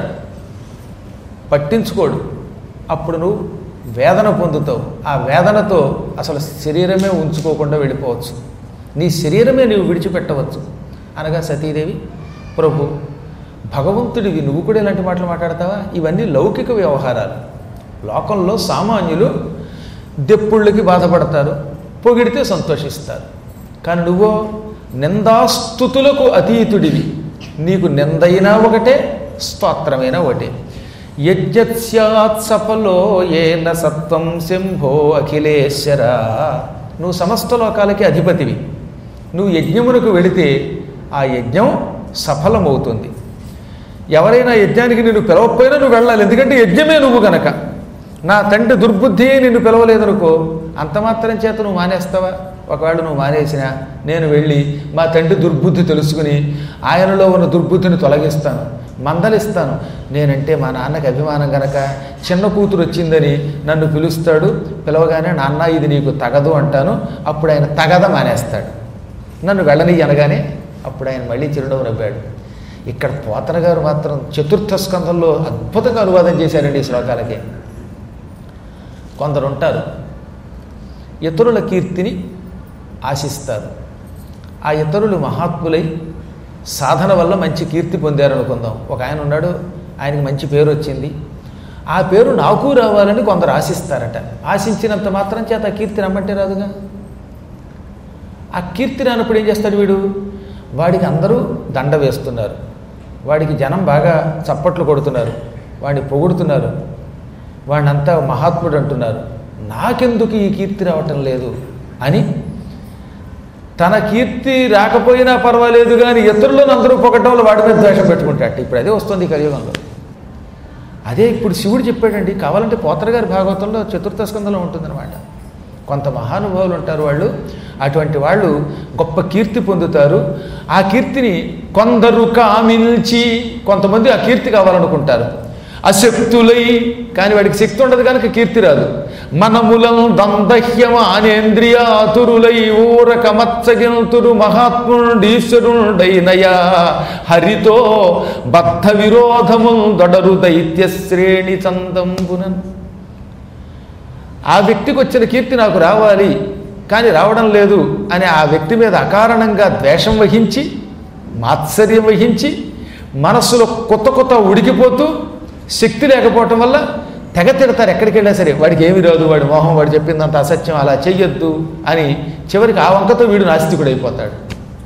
పట్టించుకోడు అప్పుడు నువ్వు వేదన పొందుతావు ఆ వేదనతో అసలు శరీరమే ఉంచుకోకుండా వెళ్ళిపోవచ్చు నీ శరీరమే నీవు విడిచిపెట్టవచ్చు అనగా సతీదేవి ప్రభు భగవంతుడివి నువ్వు కూడా ఇలాంటి మాటలు మాట్లాడతావా ఇవన్నీ లౌకిక వ్యవహారాలు లోకంలో సామాన్యులు దెప్పుళ్ళకి బాధపడతారు పొగిడితే సంతోషిస్తారు కానీ నువ్వో నిందాస్తుతులకు అతీతుడివి నీకు నిందైనా ఒకటే స్తోత్రమైనా ఒకటే యజ్ఞత్స్యాత్ సఫలో ఏన సత్వం శంభో అఖిలేశ్వర నువ్వు సమస్త లోకాలకి అధిపతివి నువ్వు యజ్ఞమునకు వెళితే ఆ యజ్ఞం సఫలమవుతుంది ఎవరైనా యజ్ఞానికి నిన్ను పిలవకపోయినా నువ్వు వెళ్ళాలి ఎందుకంటే యజ్ఞమే నువ్వు గనక నా తండ్రి దుర్బుద్ధి నిన్ను పిలవలేదనుకో అంత మాత్రం చేత నువ్వు మానేస్తావా ఒకవేళ నువ్వు మానేసినా నేను వెళ్ళి మా తండ్రి దుర్బుద్ధి తెలుసుకుని ఆయనలో ఉన్న దుర్బుద్ధిని తొలగిస్తాను మందలిస్తాను నేనంటే మా నాన్నకి అభిమానం గనక చిన్న కూతురు వచ్చిందని నన్ను పిలుస్తాడు పిలవగానే నాన్న ఇది నీకు తగదు అంటాను అప్పుడు ఆయన తగద మానేస్తాడు నన్ను వెళ్ళని అనగానే అప్పుడు ఆయన మళ్ళీ చిరునవ్వు నవ్వాడు ఇక్కడ పోతన గారు మాత్రం చతుర్థ స్కంధంలో అద్భుతంగా అనువాదం చేశారండి ఈ శ్లోకాలకి కొందరు ఉంటారు ఇతరుల కీర్తిని ఆశిస్తారు ఆ ఇతరులు మహాత్ములై సాధన వల్ల మంచి కీర్తి పొందారు అనుకుందాం ఒక ఆయన ఉన్నాడు ఆయనకి మంచి పేరు వచ్చింది ఆ పేరు నాకు రావాలని కొందరు ఆశిస్తారట ఆశించినంత మాత్రం చేత ఆ కీర్తి రమ్మంటే రాదుగా ఆ కీర్తి రానప్పుడు ఏం చేస్తాడు వీడు వాడికి అందరూ దండ వేస్తున్నారు వాడికి జనం బాగా చప్పట్లు కొడుతున్నారు వాడిని పొగుడుతున్నారు వాడినంతా మహాత్ముడు అంటున్నారు నాకెందుకు ఈ కీర్తి రావటం లేదు అని తన కీర్తి రాకపోయినా పర్వాలేదు కానీ ఇతరులను అందరూ పొగటంలో వాడి మీద ద్వేషం పెట్టుకుంటాడు ఇప్పుడు అదే వస్తుంది ఈ కలియుగంలో అదే ఇప్పుడు శివుడు చెప్పాడండి కావాలంటే పోతర గారి భాగవతంలో చతుర్థ స్కందంలో ఉంటుందన్నమాట కొంత మహానుభావులు ఉంటారు వాళ్ళు అటువంటి వాళ్ళు గొప్ప కీర్తి పొందుతారు ఆ కీర్తిని కొందరు కామిల్చి కొంతమంది ఆ కీర్తి కావాలనుకుంటారు అశక్తులై కానీ వాడికి శక్తి ఉండదు కనుక కీర్తి రాదు మనములం దందహ్యమానేంద్రియాతురులై ఊరక మత్సగింతురు మహాత్ముండీశ్వరుండైనయా హరితో బద్ధ విరోధము దొడరు దైత్య శ్రేణి చందంబునన్ ఆ వ్యక్తికి వచ్చిన కీర్తి నాకు రావాలి కానీ రావడం లేదు అని ఆ వ్యక్తి మీద అకారణంగా ద్వేషం వహించి మాత్సర్యం వహించి మనస్సులో కొత్త కొత్త ఉడికిపోతూ శక్తి లేకపోవటం వల్ల తెగ తిడతారు ఎక్కడికి వెళ్ళినా సరే వాడికి ఏమి రాదు వాడి మోహం వాడు చెప్పిందంత అసత్యం అలా చెయ్యొద్దు అని చివరికి ఆ వంకతో వీడు నాస్తికుడు అయిపోతాడు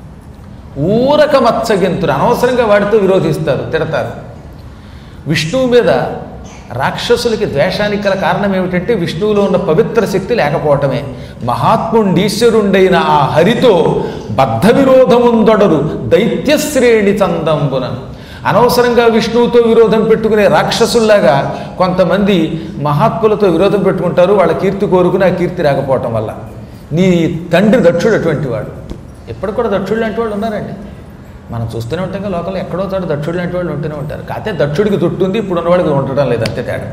ఊరక మత్సగింతులు అనవసరంగా వాడితో విరోధిస్తారు తిడతారు విష్ణువు మీద రాక్షసులకి ద్వేషానికి గల కారణం ఏమిటంటే విష్ణువులో ఉన్న పవిత్ర శక్తి లేకపోవటమే మహాత్ముండీశ్వరుండైన ఆ హరితో బద్ధ విరోధముందొడరు దైత్యశ్రేణి చందంబునను అనవసరంగా విష్ణువుతో విరోధం పెట్టుకునే రాక్షసుల్లాగా కొంతమంది మహాత్ములతో విరోధం పెట్టుకుంటారు వాళ్ళ కీర్తి కోరుకుని ఆ కీర్తి రాకపోవటం వల్ల నీ తండ్రి దక్షుడు అటువంటి వాడు ఎప్పుడు కూడా దక్షుడు లాంటి వాళ్ళు ఉన్నారండి మనం చూస్తూనే ఉంటాం కదా లోకల్ ఎక్కడో చోట దక్షుడు లాంటి వాళ్ళు ఉంటూనే ఉంటారు కాకపోతే దక్షుడికి తుట్టుంది ఇప్పుడు ఉన్నవాడికి ఉండటం లేదు అంతే తేడా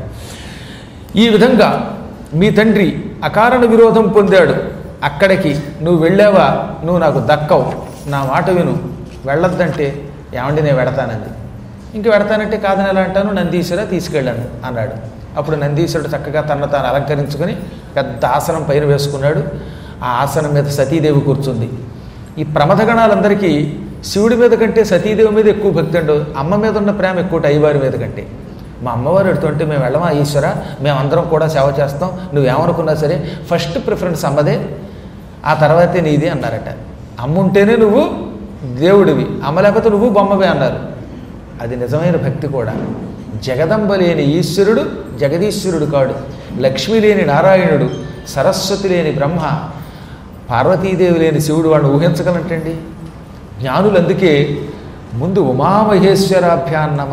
ఈ విధంగా మీ తండ్రి అకారణ విరోధం పొందాడు అక్కడికి నువ్వు వెళ్ళావా నువ్వు నాకు దక్కవు నా మాట విను వెళ్ళొద్దంటే ఏమండి నేను వెడతానంది ఇంక వెడతానంటే కాదని ఎలా అంటాను నందీశ్వర తీసుకెళ్ళాను అన్నాడు అప్పుడు నందీశ్వరుడు చక్కగా తనను తాను అలంకరించుకొని పెద్ద ఆసనం పైన వేసుకున్నాడు ఆ ఆసనం మీద సతీదేవి కూర్చుంది ఈ ప్రమథగణాలందరికీ శివుడి మీద కంటే సతీదేవి మీద ఎక్కువ భక్తి ఉండదు అమ్మ మీద ఉన్న ప్రేమ ఎక్కువ అయ్యవారి మీద కంటే మా అమ్మవారు ఎడుతుంటే మేము వెళ్ళమా ఈశ్వర మేమందరం కూడా సేవ చేస్తాం నువ్వేమనుకున్నా సరే ఫస్ట్ ప్రిఫరెన్స్ అమ్మదే ఆ తర్వాతే నీది అన్నారట అమ్మ ఉంటేనే నువ్వు దేవుడివి అమ్మ లేకపోతే నువ్వు బొమ్మవే అన్నారు అది నిజమైన భక్తి కూడా జగదంబ లేని ఈశ్వరుడు జగదీశ్వరుడు కాడు లక్ష్మి లేని నారాయణుడు సరస్వతి లేని బ్రహ్మ పార్వతీదేవి లేని శివుడు వాడిని ఊహించగలంటండి జ్ఞానులు అందుకే ముందు ఉమామహేశ్వరాభ్యాన్ నమ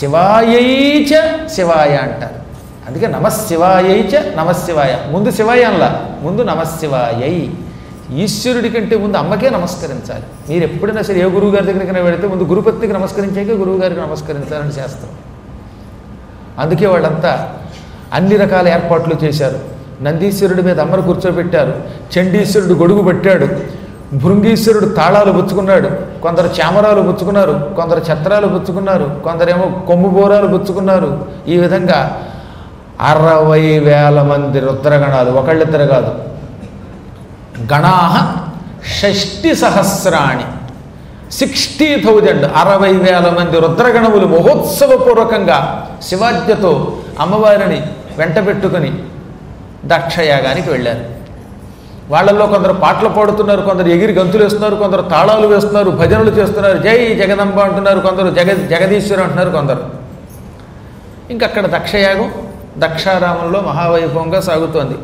శివాయైచ శివాయ అంటారు అందుకే నమశివాయైచ నమశివాయ ముందు శివాయ అనలా ముందు నమశివాయై ఈశ్వరుడి కంటే ముందు అమ్మకే నమస్కరించాలి మీరు ఎప్పుడైనా సరే ఏ గురువు గారి దగ్గరికి వెళితే ముందు గురుపత్నికి నమస్కరించాక గురువు గారికి నమస్కరించాలని శాస్త్రం అందుకే వాళ్ళంతా అన్ని రకాల ఏర్పాట్లు చేశారు నందీశ్వరుడి మీద అమ్మను కూర్చోబెట్టారు చండీశ్వరుడు గొడుగు పెట్టాడు భృంగీశ్వరుడు తాళాలు పుచ్చుకున్నాడు కొందరు చామరాలు పుచ్చుకున్నారు కొందరు ఛత్రాలు పుచ్చుకున్నారు కొందరేమో కొమ్ము బోరాలు పుచ్చుకున్నారు ఈ విధంగా అరవై వేల మంది రుద్రగణాలు ఒకళ్ళిద్దరు కాదు గణాహ షష్టి సహస్రాణి సిక్స్టీ థౌజండ్ అరవై వేల మంది రుద్రగణములు మహోత్సవపూర్వకంగా శివాజ్ఞతో అమ్మవారిని వెంట పెట్టుకుని దక్షయాగానికి వెళ్ళారు వాళ్ళల్లో కొందరు పాటలు పాడుతున్నారు కొందరు ఎగిరి గంతులు వేస్తున్నారు కొందరు తాళాలు వేస్తున్నారు భజనలు చేస్తున్నారు జై జగదంబ అంటున్నారు కొందరు జగ జగదీశ్వరు అంటున్నారు కొందరు ఇంకక్కడ దక్షయాగం దక్షారామంలో మహావైభవంగా సాగుతోంది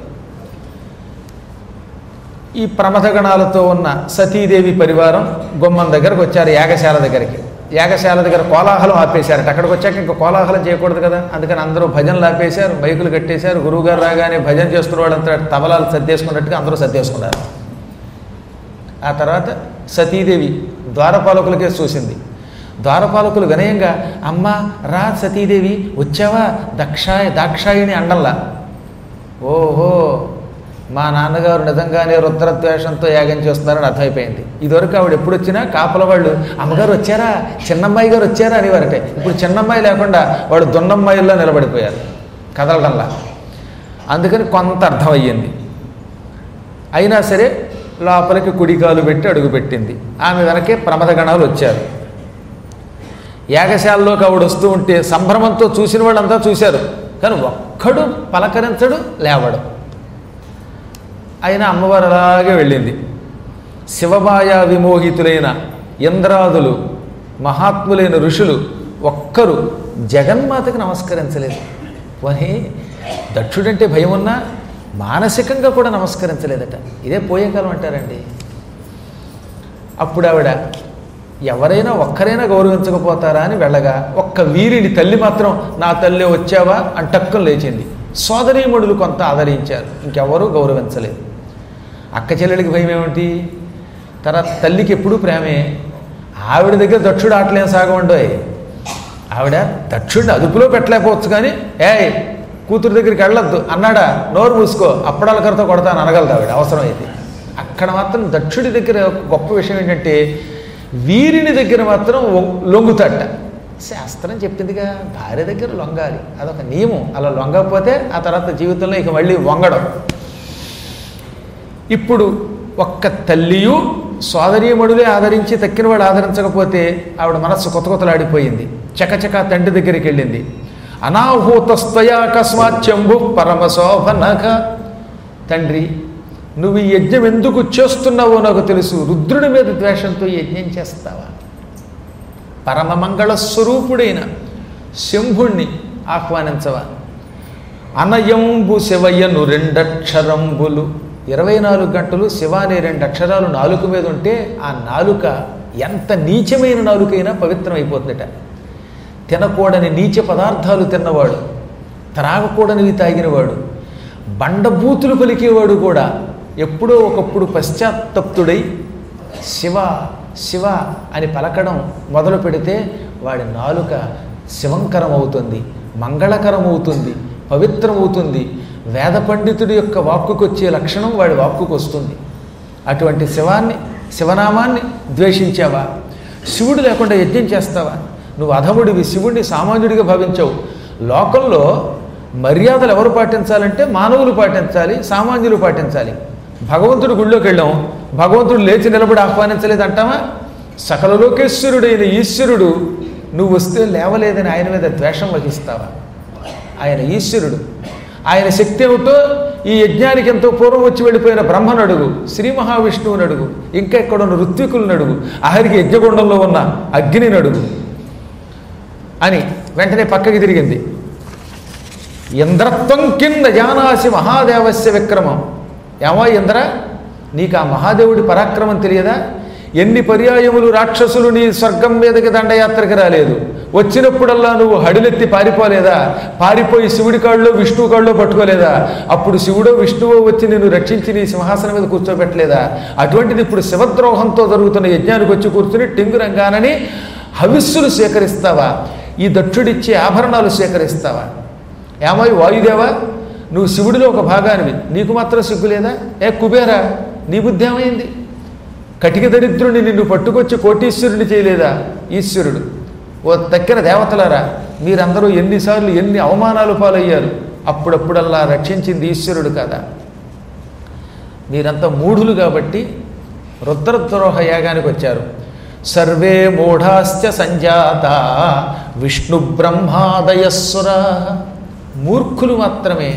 ఈ ప్రమథగణాలతో ఉన్న సతీదేవి పరివారం గుమ్మం దగ్గరకు వచ్చారు యాగశాల దగ్గరికి యాగశాల దగ్గర కోలాహలం ఆపేశారట అక్కడికి వచ్చాక ఇంకా కోలాహలం చేయకూడదు కదా అందుకని అందరూ భజనలు ఆపేశారు మైకులు కట్టేశారు గురువుగారు రాగానే భజన చేస్తున్న వాళ్ళంతా తబలాలు సర్దేసుకున్నట్టుగా అందరూ సర్దేసుకున్నారు ఆ తర్వాత సతీదేవి ద్వారపాలకులకే చూసింది ద్వారపాలకులు వినయంగా అమ్మ రా సతీదేవి వచ్చావా దక్షాయ దాక్షాయిని అండల్లా ఓహో మా నాన్నగారు నిజంగానే రుద్రద్వేషంతో యాగం చేస్తున్నారని అర్థమైపోయింది ఇదివరకు ఆవిడ ఎప్పుడు వచ్చినా కాపల వాళ్ళు అమ్మగారు వచ్చారా చిన్నమ్మాయి గారు వచ్చారా అనేవారటే ఇప్పుడు చిన్నమ్మాయి లేకుండా వాడు దున్నమ్మాయిల్లో నిలబడిపోయారు కదలడంలా అందుకని కొంత అర్థమయ్యింది అయినా సరే లోపలికి కుడికాలు పెట్టి అడుగుపెట్టింది ఆమె వెనకే ప్రమదగణాలు వచ్చారు యాగశాలలోకి ఆవిడ వస్తూ ఉంటే సంభ్రమంతో చూసిన వాళ్ళంతా చూశారు కానీ ఒక్కడు పలకరించడు లేవడు అయినా అమ్మవారు అలాగే వెళ్ళింది శివమాయ విమోహితులైన ఇంద్రాదులు మహాత్ములైన ఋషులు ఒక్కరు జగన్మాతకు నమస్కరించలేదు పోనీ దక్షుడంటే భయం ఉన్నా మానసికంగా కూడా నమస్కరించలేదట ఇదే పోయే కాలం అంటారండి అప్పుడు ఆవిడ ఎవరైనా ఒక్కరైనా గౌరవించకపోతారా అని వెళ్ళగా ఒక్క వీరిని తల్లి మాత్రం నా తల్లి వచ్చావా అని టక్కున లేచింది సోదరీమణులు కొంత ఆదరించారు ఇంకెవరూ గౌరవించలేదు అక్క చెల్లెలికి భయం ఏమిటి తర్వాత తల్లికి ఎప్పుడూ ప్రేమే ఆవిడ దగ్గర దక్షుడు ఆటలేం సాగమండోయ్ ఆవిడ దక్షుడిని అదుపులో పెట్టలేకపోవచ్చు కానీ ఏయ్ కూతురు దగ్గరికి వెళ్ళొద్దు అన్నాడా నోరు మూసుకో అప్పడాల కరతో కొడతాను అనగలదు ఆవిడ అవసరమైతే అక్కడ మాత్రం దక్షుడి దగ్గర ఒక గొప్ప విషయం ఏంటంటే వీరిని దగ్గర మాత్రం వం- లొంగుతట శాస్త్రం చెప్పిందిగా భార్య దగ్గర లొంగాలి అదొక నియమం అలా లొంగకపోతే ఆ తర్వాత జీవితంలో ఇక మళ్ళీ వంగడం ఇప్పుడు ఒక్క తల్లియు సోదరీమణులే ఆదరించి తక్కిన వాడు ఆదరించకపోతే ఆవిడ మనస్సు కొత్త కొత్తలాడిపోయింది చకచక తండ్రి దగ్గరికి వెళ్ళింది అనాహూతస్తయా అకస్మాత్ చెంబు పరమశోభనక తండ్రి నువ్వు ఈ యజ్ఞం ఎందుకు చేస్తున్నావో నాకు తెలుసు రుద్రుడి మీద ద్వేషంతో ఈ యజ్ఞం చేస్తావా పరమమంగళ స్వరూపుడైన శంభుణ్ణి ఆహ్వానించవా అనయంబు శివయ్యను రెండక్షరంబులు ఇరవై నాలుగు గంటలు శివ అనే రెండు అక్షరాలు నాలుక మీద ఉంటే ఆ నాలుక ఎంత నీచమైన నాలుకైనా పవిత్రమైపోతుందట తినకూడని నీచ పదార్థాలు తిన్నవాడు త్రాగకూడనివి తాగినవాడు బండబూతులు పలికేవాడు కూడా ఎప్పుడో ఒకప్పుడు పశ్చాత్తప్తుడై శివ శివ అని పలకడం మొదలు పెడితే వాడి నాలుక శివంకరం అవుతుంది మంగళకరం అవుతుంది పవిత్రమవుతుంది వేద పండితుడి యొక్క వాక్కుకు వచ్చే లక్షణం వాడి వాక్కుకు వస్తుంది అటువంటి శివాన్ని శివనామాన్ని ద్వేషించావా శివుడు లేకుండా యజ్ఞం చేస్తావా నువ్వు అధముడివి శివుడిని సామాన్యుడిగా భావించావు లోకంలో మర్యాదలు ఎవరు పాటించాలంటే మానవులు పాటించాలి సామాన్యులు పాటించాలి భగవంతుడు గుళ్ళోకి వెళ్ళాం భగవంతుడు లేచి నిలబడి ఆహ్వానించలేదు అంటావా సకల లోకేశ్వరుడైన ఈశ్వరుడు నువ్వు వస్తే లేవలేదని ఆయన మీద ద్వేషం వహిస్తావా ఆయన ఈశ్వరుడు ఆయన శక్తి ఏమిటో ఈ యజ్ఞానికి ఎంతో పూర్వం వచ్చి వెళ్ళిపోయిన బ్రహ్మను అడుగు శ్రీ మహావిష్ణువుని అడుగు ఇంకా ఇక్కడ ఉన్న ఋత్వికులను అడుగు ఆఖరికి యజ్ఞగుండంలో ఉన్న అగ్నిని అడుగు అని వెంటనే పక్కకి తిరిగింది ఇంద్రత్వం కింద జానాసి మహాదేవస్య విక్రమం ఏమో ఇంద్ర నీకు ఆ మహాదేవుడి పరాక్రమం తెలియదా ఎన్ని పర్యాయములు రాక్షసులు నీ స్వర్గం మీదకి దండయాత్రకి రాలేదు వచ్చినప్పుడల్లా నువ్వు హడిలెత్తి పారిపోలేదా పారిపోయి శివుడి కాళ్ళలో విష్ణువు కాళ్ళలో పట్టుకోలేదా అప్పుడు శివుడో విష్ణువో వచ్చి నిన్ను రక్షించి నీ సింహాసనం మీద కూర్చోబెట్టలేదా అటువంటిది ఇప్పుడు శివద్రోహంతో జరుగుతున్న యజ్ఞానికి వచ్చి కూర్చుని టింగురంగానని హవిస్సులు స్వీకరిస్తావా ఈ దక్షుడిచ్చే ఆభరణాలు స్వీకరిస్తావా ఏమాయి వాయుదేవా నువ్వు శివుడిలో ఒక భాగానివి నీకు మాత్రం సిగ్గు లేదా ఏ కుబేరా నీ బుద్ధి ఏమైంది కటిక దరిద్రుని నిన్ను పట్టుకొచ్చి కోటీశ్వరుని చేయలేదా ఈశ్వరుడు ఓ తక్కిన దేవతలారా మీరందరూ ఎన్నిసార్లు ఎన్ని అవమానాలు పాలయ్యారు అప్పుడప్పుడల్లా రక్షించింది ఈశ్వరుడు కదా మీరంతా మూఢులు కాబట్టి రుద్రద్రోహ యాగానికి వచ్చారు సర్వే మూఢాశ్చ సంజాత విష్ణు బ్రహ్మాదయస్సుర మూర్ఖులు మాత్రమే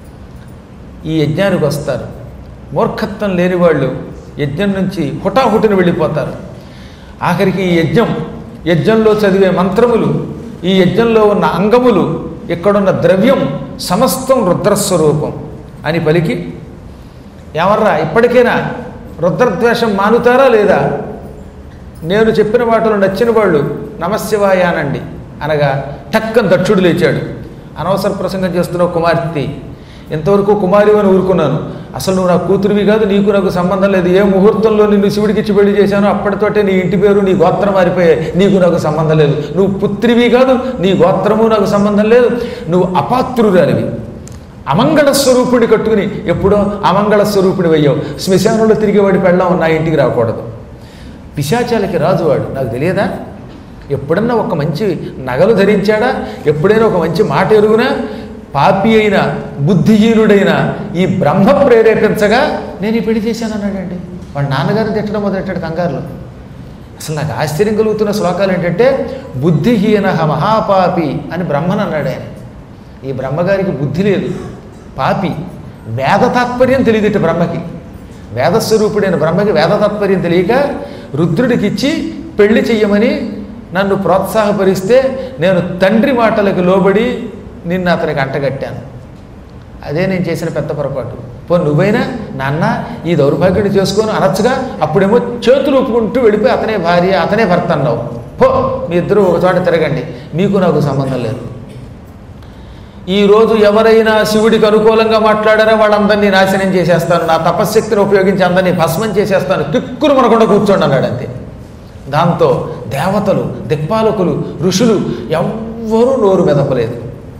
ఈ యజ్ఞానికి వస్తారు మూర్ఖత్వం లేని వాళ్ళు యజ్ఞం నుంచి హుటాహుటిని వెళ్ళిపోతారు ఆఖరికి ఈ యజ్ఞం యజ్ఞంలో చదివే మంత్రములు ఈ యజ్ఞంలో ఉన్న అంగములు ఇక్కడున్న ద్రవ్యం సమస్తం రుద్రస్వరూపం అని పలికి ఎవర్రా ఇప్పటికైనా రుద్రద్వేషం మానుతారా లేదా నేను చెప్పిన వాటిలో నచ్చిన వాళ్ళు నమశివాయ అనండి అనగా టక్కన దక్షుడు లేచాడు అనవసర ప్రసంగం చేస్తున్న కుమార్తె ఇంతవరకు కుమారి అని ఊరుకున్నాను అసలు నువ్వు నా కూతురివి కాదు నీకు నాకు సంబంధం లేదు ఏ ముహూర్తంలో నిన్ను శివుడికి ఇచ్చి పెళ్లి చేశానో అప్పటితోటే నీ ఇంటి పేరు నీ గోత్రం మారిపోయాయి నీకు నాకు సంబంధం లేదు నువ్వు పుత్రివి కాదు నీ గోత్రము నాకు సంబంధం లేదు నువ్వు అపాత్రురాలివి అమంగళ స్వరూపుడి కట్టుకుని ఎప్పుడో అమంగళ స్వరూపుడి అయ్యావు శ్మశానంలో తిరిగేవాడి పెళ్ళాం నా ఇంటికి రాకూడదు పిశాచాలకి రాజువాడు నాకు తెలియదా ఎప్పుడన్నా ఒక మంచి నగలు ధరించాడా ఎప్పుడైనా ఒక మంచి మాట ఎరుగునా పాపి అయిన బుద్ధిహీనుడైన ఈ బ్రహ్మ ప్రేరేపించగా నేను ఈ పెళ్లి చేశాను అన్నాడండి వాడు నాన్నగారిని తిట్టడం మొదలెట్టాడు కంగారులో అసలు నాకు ఆశ్చర్యం కలుగుతున్న శ్లోకాలు ఏంటంటే బుద్ధిహీన మహాపాపి అని బ్రహ్మన్ అన్నాడు ఆయన ఈ బ్రహ్మగారికి బుద్ధి లేదు పాపి వేద తాత్పర్యం తెలియదుట బ్రహ్మకి వేదస్వరూపుడైన బ్రహ్మకి వేద తాత్పర్యం తెలియక రుద్రుడికి ఇచ్చి పెళ్లి చెయ్యమని నన్ను ప్రోత్సాహపరిస్తే నేను తండ్రి మాటలకు లోబడి నిన్ను అతనికి అంటగట్టాను అదే నేను చేసిన పెద్ద పొరపాటు పో నువ్వైనా నాన్న ఈ దౌర్భాగ్యుడు చేసుకొని అనొచ్చుగా అప్పుడేమో చేతులు ఊపుకుంటూ వెళ్ళిపోయి అతనే భార్య అతనే భర్త అన్నావు పో మీ ఇద్దరు ఒక చోట తిరగండి మీకు నాకు సంబంధం లేదు ఈ రోజు ఎవరైనా శివుడికి అనుకూలంగా మాట్లాడారో వాళ్ళందరినీ నాశనం చేసేస్తాను నా తపశ్శక్తిని ఉపయోగించి అందరినీ భస్మం చేసేస్తాను తిక్కులు మనకుండా కూర్చోండి అన్నాడు అంతే దాంతో దేవతలు దిక్పాలకులు ఋషులు ఎవ్వరూ నోరు మెదపలేదు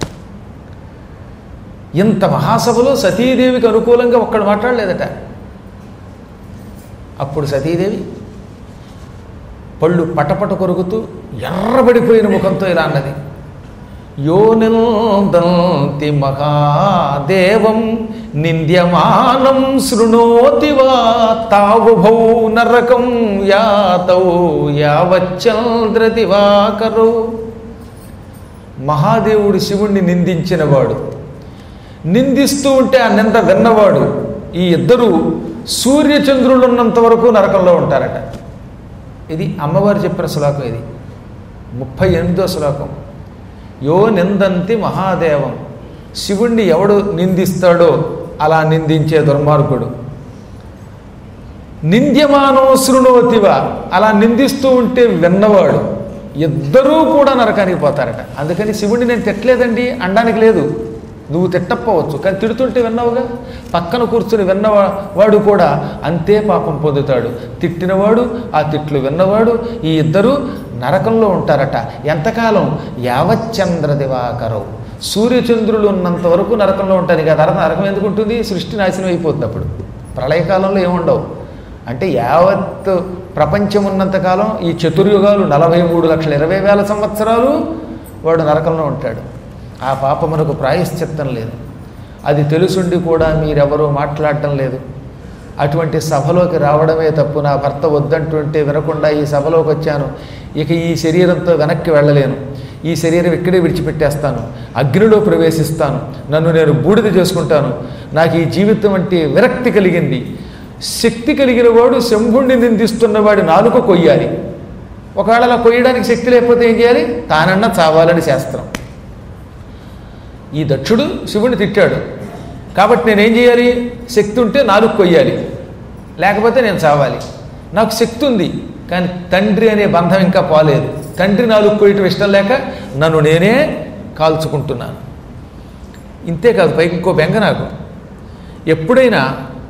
ఇంత మహాసభలో సతీదేవికి అనుకూలంగా ఒక్కడు మాట్లాడలేదట అప్పుడు సతీదేవి పళ్ళు పటపట కొరుకుతూ ఎర్రబడిపోయిన ముఖంతో ఇలా అన్నది యో నిందంతి మహాదేవం నింద్యమానం శృణోతి వా తావుభౌ నరకం యాతౌ యావచ్చంద్రదివాకరో మహాదేవుడు శివుణ్ణి నిందించినవాడు నిందిస్తూ ఉంటే ఆ నింద విన్నవాడు ఈ ఇద్దరు సూర్యచంద్రులు ఉన్నంత వరకు నరకంలో ఉంటారట ఇది అమ్మవారు చెప్పిన శ్లోకం ఇది ముప్పై ఎనిమిదో శ్లోకం యో నిందంతి మహాదేవం శివుణ్ణి ఎవడు నిందిస్తాడో అలా నిందించే దుర్మార్గుడు నింద్యమానో శృణోతివ అలా నిందిస్తూ ఉంటే విన్నవాడు ఇద్దరూ కూడా నరకానికి పోతారట అందుకని శివుణ్ణి నేను తిట్టలేదండి అనడానికి లేదు నువ్వు తిట్టకపోవచ్చు కానీ తిడుతుంటే విన్నావుగా పక్కన కూర్చుని విన్నవా వాడు కూడా అంతే పాపం పొందుతాడు తిట్టినవాడు ఆ తిట్లు విన్నవాడు ఈ ఇద్దరు నరకంలో ఉంటారట ఎంతకాలం యావచ్చంద్ర దివాకరవు సూర్యచంద్రులు ఉన్నంత వరకు నరకంలో ఉంటారు ఇక తర్వాత నరకం ఎందుకు ఉంటుంది సృష్టి నాశనం అయిపోతుంది అప్పుడు ప్రళయకాలంలో ఏముండవు అంటే యావత్ ప్రపంచం ఉన్నంతకాలం ఈ చతుర్యుగాలు నలభై మూడు లక్షల ఇరవై వేల సంవత్సరాలు వాడు నరకంలో ఉంటాడు ఆ పాపమునకు ప్రాయశ్చిత్తం లేదు అది తెలుసుండి కూడా మీరెవరూ మాట్లాడటం లేదు అటువంటి సభలోకి రావడమే తప్పు నా భర్త వద్దంటుంటే వినకుండా ఈ సభలోకి వచ్చాను ఇక ఈ శరీరంతో వెనక్కి వెళ్ళలేను ఈ శరీరం ఇక్కడే విడిచిపెట్టేస్తాను అగ్నిలో ప్రవేశిస్తాను నన్ను నేను బూడిద చేసుకుంటాను నాకు ఈ జీవితం అంటే విరక్తి కలిగింది శక్తి కలిగిన వాడు శంభుణ్ణి నిందిస్తున్న వాడి నాలుక కొయ్యాలి ఒకవేళ అలా కొయ్యడానికి శక్తి లేకపోతే ఏం చేయాలి తానన్నా చావాలని శాస్త్రం ఈ దక్షుడు శివుని తిట్టాడు కాబట్టి నేనేం చేయాలి శక్తి ఉంటే నాలుగు కొయ్యాలి లేకపోతే నేను చావాలి నాకు శక్తి ఉంది కానీ తండ్రి అనే బంధం ఇంకా పోలేదు తండ్రి నాలుగు కొయ్యటం ఇష్టం లేక నన్ను నేనే కాల్చుకుంటున్నాను ఇంతే కాదు పైకి ఇంకో బెంగ నాకు ఎప్పుడైనా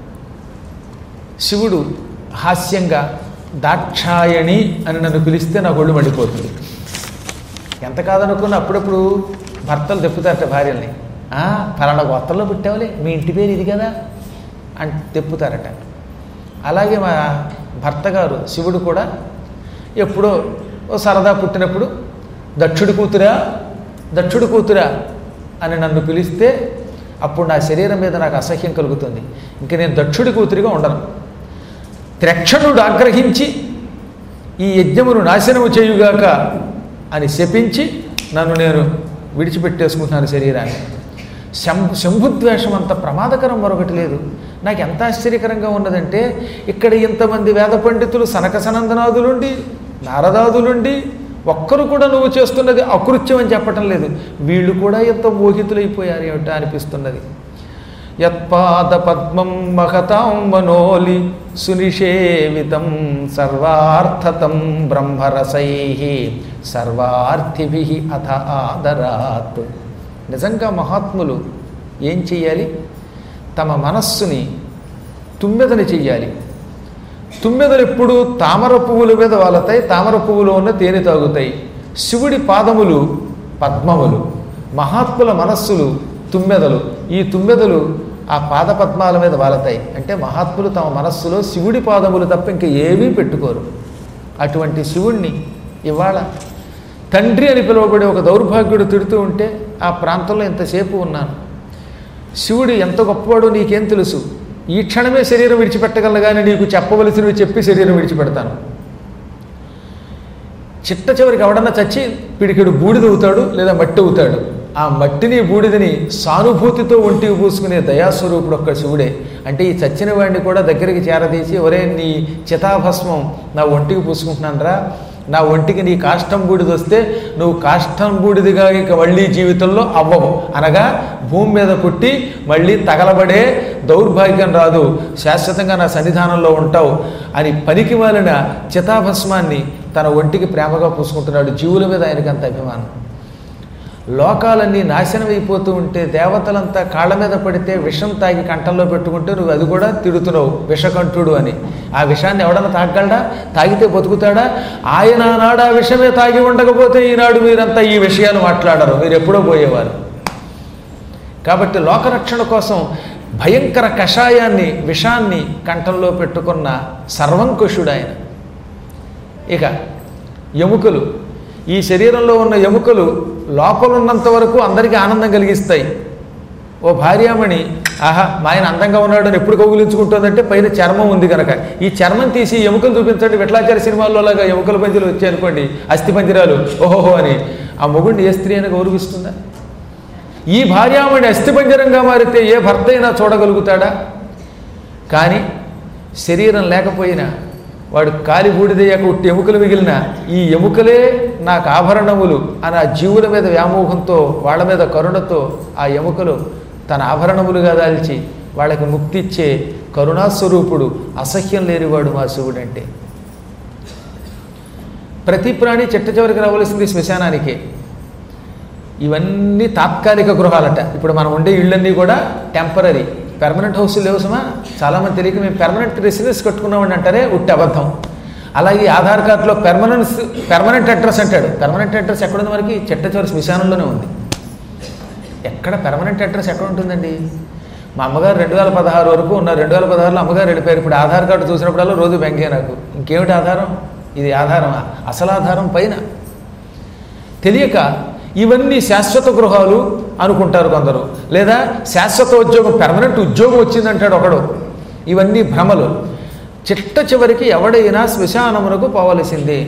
శివుడు హాస్యంగా దాక్షాయణి అని నన్ను పిలిస్తే నాకు ఒళ్ళు మండిపోతుంది ఎంత కాదనుకున్న అప్పుడప్పుడు భర్తలు తెప్పుతారట భార్యల్ని "ఆ, ఫలానా గోత్రంలో పుట్టావులే మీ ఇంటి పేరు ఇది కదా అని తెప్పుతారట అలాగే మా భర్త గారు శివుడు కూడా ఎప్పుడో ఓ సరదా పుట్టినప్పుడు దక్షుడి కూతురా దక్షుడి కూతురా అని నన్ను పిలిస్తే అప్పుడు నా శరీరం మీద నాకు అసహ్యం కలుగుతుంది ఇంక నేను దక్షుడి కూతురిగా ఉండను త్రక్షణుడు ఆగ్రహించి ఈ యజ్ఞమును నాశనము చేయుగాక అని శపించి నన్ను నేను విడిచిపెట్టేసుకుంటున్నాను శరీరాన్ని శం శంభుద్వేషం అంత ప్రమాదకరం మరొకటి లేదు నాకు ఎంత ఆశ్చర్యకరంగా ఉన్నదంటే ఇక్కడ ఇంతమంది వేద పండితులు సనక సనందనాదులుండి నారదాదులుండి ఒక్కరు కూడా నువ్వు చేస్తున్నది అకృత్యం అని చెప్పటం లేదు వీళ్ళు కూడా ఎంత మోహితులైపోయారు ఏమిటా అనిపిస్తున్నది యత్పాద పద్మం మహతాం మనోలి సునిషేవితం సర్వార్థతం బ్రహ్మరసై సర్వార్థిభి అథ ఆదరాత్ నిజంగా మహాత్ములు ఏం చెయ్యాలి తమ మనస్సుని తుమ్మెదని చెయ్యాలి తుమ్మెదలు ఎప్పుడు తామర పువ్వుల మీద వాలతాయి తామర పువ్వులో ఉన్న తేనె తాగుతాయి శివుడి పాదములు పద్మములు మహాత్ముల మనస్సులు తుమ్మెదలు ఈ తుమ్మెదలు ఆ పాద పద్మాల మీద వాలతాయి అంటే మహాత్ములు తమ మనస్సులో శివుడి పాదములు తప్ప ఇంక ఏమీ పెట్టుకోరు అటువంటి శివుణ్ణి ఇవాళ తండ్రి అని పిలువబడే ఒక దౌర్భాగ్యుడు తిడుతూ ఉంటే ఆ ప్రాంతంలో ఇంతసేపు ఉన్నాను శివుడు ఎంత గొప్పవాడో నీకేం తెలుసు ఈ క్షణమే శరీరం విడిచిపెట్టగలను కానీ నీకు చెప్పవలసినవి చెప్పి శరీరం విడిచిపెడతాను చిట్ట చివరికి ఎవడన్నా చచ్చి పిడికిడు బూడిద అవుతాడు లేదా మట్టి అవుతాడు ఆ మట్టిని బూడిదని సానుభూతితో ఒంటికి పూసుకునే దయాస్వరూపుడు ఒక్క శివుడే అంటే ఈ చచ్చిన వాడిని కూడా దగ్గరికి చేరదీసి ఒరే నీ చితాభస్మం నా ఒంటికి పూసుకుంటున్నానరా నా ఒంటికి నీ కాష్టం బూడిద వస్తే నువ్వు కాష్టం బూడిదిగా ఇక మళ్ళీ జీవితంలో అవ్వవు అనగా భూమి మీద పుట్టి మళ్ళీ తగలబడే దౌర్భాగ్యం రాదు శాశ్వతంగా నా సన్నిధానంలో ఉంటావు అని పనికి మాలిన చితాభస్మాన్ని తన ఒంటికి ప్రేమగా పూసుకుంటున్నాడు జీవుల మీద ఆయనకి అంత అభిమానం లోకాలన్నీ నాశనం అయిపోతూ ఉంటే దేవతలంతా కాళ్ళ మీద పడితే విషం తాగి కంఠంలో పెట్టుకుంటే నువ్వు అది కూడా తిడుతున్నావు విషకంఠుడు అని ఆ విషాన్ని ఎవడన్నా తాగలడా తాగితే బతుకుతాడా ఆయన ఆనాడు ఆ విషమే తాగి ఉండకపోతే ఈనాడు మీరంతా ఈ విషయాలు మాట్లాడరు మీరు ఎప్పుడో పోయేవారు కాబట్టి లోకరక్షణ కోసం భయంకర కషాయాన్ని విషాన్ని కంఠంలో పెట్టుకున్న సర్వంకుషుడు ఆయన ఇక ఎముకలు ఈ శరీరంలో ఉన్న ఎముకలు లోపల ఉన్నంత వరకు అందరికీ ఆనందం కలిగిస్తాయి ఓ భార్యామణి ఆహా మా ఆయన అందంగా ఉన్నాడు అని ఎప్పుడు కౌగులించుకుంటుందంటే పైన చర్మం ఉంది కనుక ఈ చర్మం తీసి ఎముకలు చూపించండి విట్లాచారి సినిమాల్లో లాగా ఎముకల పంజలు వచ్చాయనుకోండి అస్థి పంజరాలు ఓహోహో అని ఆ మొగుడిని ఏ స్త్రీ అయినా గౌరవిస్తుందా ఈ భార్యామణి అస్థిపంజరంగా మారితే ఏ భర్త అయినా చూడగలుగుతాడా కానీ శరీరం లేకపోయినా వాడు కాలి బూడిదయ్యాక ఉట్టి ఎముకలు మిగిలిన ఈ ఎముకలే నాకు ఆభరణములు అని ఆ జీవుల మీద వ్యామోహంతో వాళ్ళ మీద కరుణతో ఆ ఎముకలు తన ఆభరణములుగా దాల్చి వాళ్ళకి ముక్తి ఇచ్చే కరుణాస్వరూపుడు అసహ్యం లేనివాడు మా శివుడంటే ప్రతి ప్రాణి చిట్ట చివరికి రావలసింది శ్మశానానికే ఇవన్నీ తాత్కాలిక గృహాలట ఇప్పుడు మనం ఉండే ఇళ్ళన్నీ కూడా టెంపరీ పెర్మనెంట్ హౌస్లు లేవు సుమా చాలామంది తెలియక మేము పెర్మనెంట్ రెసిడెన్స్ కట్టుకున్నామని అంటారే ఉట్టి అబద్ధం అలాగే ఆధార్ కార్డులో పెర్మనెన్స్ పెర్మనెంట్ అడ్రస్ అంటాడు పెర్మనెంట్ అడ్రస్ ఎక్కడుంది మనకి చిట్ట చివరి శ్మశానంలోనే ఉంది ఎక్కడ పెర్మనెంట్ అడ్రస్ ఎక్కడ ఉంటుందండి మా అమ్మగారు రెండు వేల పదహారు వరకు ఉన్నారు రెండు వేల పదహారులో అమ్మగారు వెళ్ళిపోయారు ఇప్పుడు ఆధార్ కార్డు చూసినప్పుడల్లా రోజు బెంగే నాకు ఇంకేమిటి ఆధారం ఇది ఆధారమా అసలు ఆధారం పైన తెలియక ఇవన్నీ శాశ్వత గృహాలు అనుకుంటారు కొందరు లేదా శాశ్వత ఉద్యోగం పెర్మనెంట్ ఉద్యోగం వచ్చిందంటాడు ఒకడు ఇవన్నీ భ్రమలు చిట్ట చివరికి ఎవడైనా శ్మశానమునకు పోవలసిందే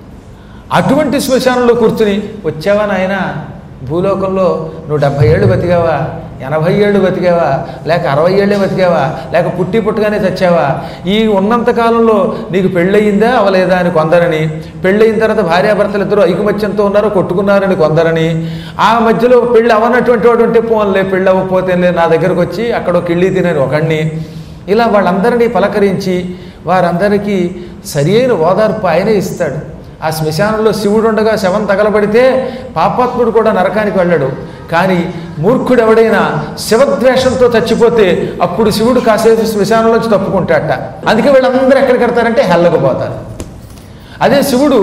అటువంటి శ్మశానంలో కూర్చుని వచ్చావా నాయన భూలోకంలో నువ్వు డెబ్భై ఏళ్ళు బతికావా ఎనభై ఏళ్ళు బతికావా లేక అరవై ఏళ్ళే బతికావా లేక పుట్టి పుట్టగానే చచ్చావా ఈ ఉన్నంత కాలంలో నీకు పెళ్ళయిందా అవలేదా అని కొందరని పెళ్ళయిన తర్వాత భార్యాభర్తలు ఇద్దరు ఐకమత్యంతో ఉన్నారో కొట్టుకున్నారని కొందరని ఆ మధ్యలో పెళ్ళి అవనటువంటి వాడు ఉంటే పోన్లే పెళ్ళి అవ్వకపోతే లే నా దగ్గరకు వచ్చి అక్కడ ఒక కిళ్ళి తినని ఒకడిని ఇలా వాళ్ళందరినీ పలకరించి వారందరికీ సరి అయిన ఓదార్పు ఆయనే ఇస్తాడు ఆ శ్మశానంలో శివుడు ఉండగా శవం తగలబడితే పాపాత్ముడు కూడా నరకానికి వెళ్ళాడు కానీ మూర్ఖుడు ఎవడైనా శివద్వేషంతో చచ్చిపోతే అప్పుడు శివుడు కాసేపు శ్మశానంలోంచి తప్పుకుంటాడట అందుకే వీళ్ళందరూ ఎక్కడికి వెడతారంటే హెల్లకు పోతారు అదే శివుడు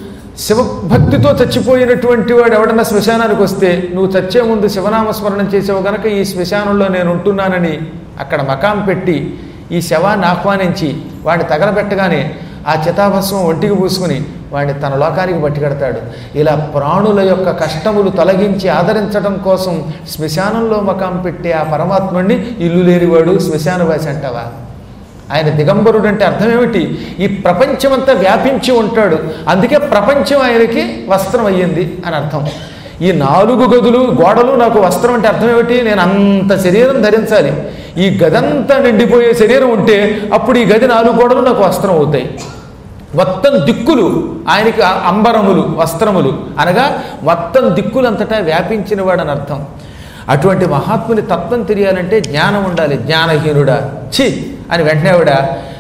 శివభక్తితో చచ్చిపోయినటువంటి వాడు ఎవడన్నా శ్మశానానికి వస్తే నువ్వు చచ్చే ముందు శివనామస్మరణం చేసావు గనక ఈ శ్మశానంలో నేను ఉంటున్నానని అక్కడ మకాం పెట్టి ఈ శవాన్ని ఆహ్వానించి వాడిని తగలబెట్టగానే ఆ చితాభస్వం ఒంటికి పూసుకుని వాడిని తన లోకానికి పట్టుకెడతాడు ఇలా ప్రాణుల యొక్క కష్టములు తొలగించి ఆదరించడం కోసం శ్మశానంలో మకాం పెట్టే ఆ పరమాత్ముడిని ఇల్లు లేనివాడు శ్మశానవాసి అంటావా ఆయన దిగంబరుడు అంటే అర్థం ఏమిటి ఈ ప్రపంచమంతా వ్యాపించి ఉంటాడు అందుకే ప్రపంచం ఆయనకి వస్త్రం అయ్యింది అని అర్థం ఈ నాలుగు గదులు గోడలు నాకు వస్త్రం అంటే అర్థం ఏమిటి నేను అంత శరీరం ధరించాలి ఈ గదంతా నిండిపోయే శరీరం ఉంటే అప్పుడు ఈ గది నాలుగు గోడలు నాకు వస్త్రం అవుతాయి మొత్తం దిక్కులు ఆయనకి అంబరములు వస్త్రములు అనగా మొత్తం దిక్కులంతటా వ్యాపించిన వాడని అర్థం అటువంటి మహాత్ముని తత్వం తెలియాలంటే జ్ఞానం ఉండాలి జ్ఞానహీనుడా ఛీ అని వెంటనే ఆవిడ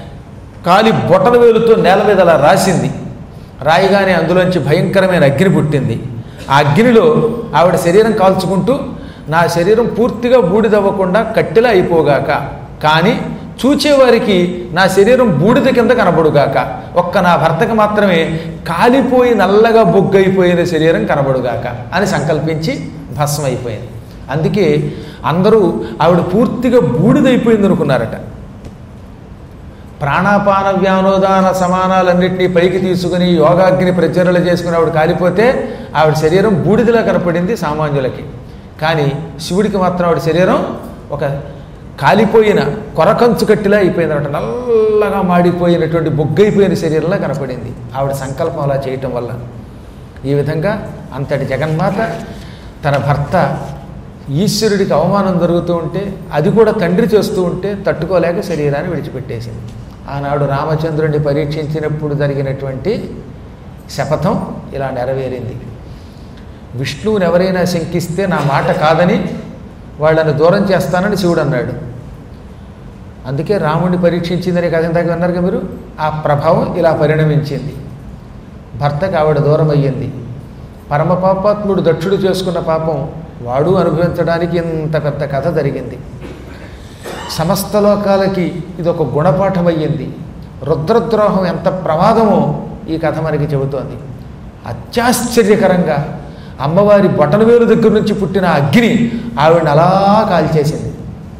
కాలి బొటన వేలుతో నేల మీద అలా రాసింది రాయిగానే అందులోంచి భయంకరమైన అగ్ని పుట్టింది ఆ అగ్నిలో ఆవిడ శరీరం కాల్చుకుంటూ నా శరీరం పూర్తిగా బూడిదవ్వకుండా కట్టెలా అయిపోగాక కానీ చూచేవారికి నా శరీరం బూడిద కింద కనబడుగాక ఒక్క నా భర్తకి మాత్రమే కాలిపోయి నల్లగా బొగ్గైపోయిన శరీరం కనబడుగాక అని సంకల్పించి భస్మం అయిపోయింది అందుకే అందరూ ఆవిడ పూర్తిగా బూడిదైపోయింది అనుకున్నారట ప్రాణాపాన వ్యానోదాన సమానాలన్నింటినీ పైకి తీసుకుని యోగాగ్ని ప్రచురణ చేసుకుని ఆవిడ కాలిపోతే ఆవిడ శరీరం బూడిదలా కనపడింది సామాన్యులకి కానీ శివుడికి మాత్రం ఆవిడ శరీరం ఒక కాలిపోయిన కొరకంచు కట్టిలా అయిపోయిందన్నమాట నల్లగా మాడిపోయినటువంటి బొగ్గైపోయిన శరీరంలా కనపడింది ఆవిడ సంకల్పం అలా చేయటం వల్ల ఈ విధంగా అంతటి జగన్మాత తన భర్త ఈశ్వరుడికి అవమానం జరుగుతూ ఉంటే అది కూడా తండ్రి చేస్తూ ఉంటే తట్టుకోలేక శరీరాన్ని విడిచిపెట్టేసింది ఆనాడు రామచంద్రుడిని పరీక్షించినప్పుడు జరిగినటువంటి శపథం ఇలా నెరవేరింది విష్ణువుని ఎవరైనా శంకిస్తే నా మాట కాదని వాళ్ళని దూరం చేస్తానని శివుడు అన్నాడు అందుకే రాముడిని పరీక్షించిందనే కథ ఇందాక విన్నారు కదా మీరు ఆ ప్రభావం ఇలా పరిణమించింది భర్తకు ఆవిడ దూరం అయ్యింది పరమ పాపాత్ముడు దక్షుడు చేసుకున్న పాపం వాడు అనుభవించడానికి ఇంత పెద్ద కథ జరిగింది సమస్త లోకాలకి ఇది ఒక గుణపాఠం అయ్యింది రుద్రద్రోహం ఎంత ప్రమాదమో ఈ కథ మనకి చెబుతోంది అత్యాశ్చర్యకరంగా అమ్మవారి బొటనవేలు దగ్గర నుంచి పుట్టిన అగ్ని ఆవిడని అలా కాల్చేసింది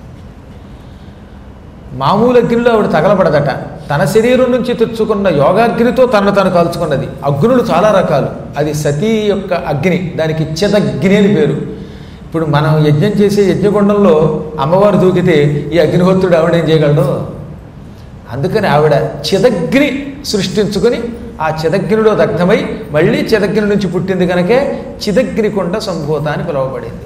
మామూలు అగ్నిలో ఆవిడ తగలబడదట తన శరీరం నుంచి తెచ్చుకున్న యోగాగ్నితో తనను తను కాల్చుకున్నది అగ్నులు చాలా రకాలు అది సతీ యొక్క అగ్ని దానికి చిదగ్ని అని పేరు ఇప్పుడు మనం యజ్ఞం చేసే యజ్ఞగుండంలో అమ్మవారు దూకితే ఈ అగ్నిహోత్రుడు ఆవిడేం చేయగలడు అందుకని ఆవిడ చిదగ్ని సృష్టించుకొని ఆ చిదగ్నిలో దగ్ధమై మళ్ళీ చిదగ్ని నుంచి పుట్టింది కనుకే చిదగ్నికొండ సంభూత అని పిలువబడింది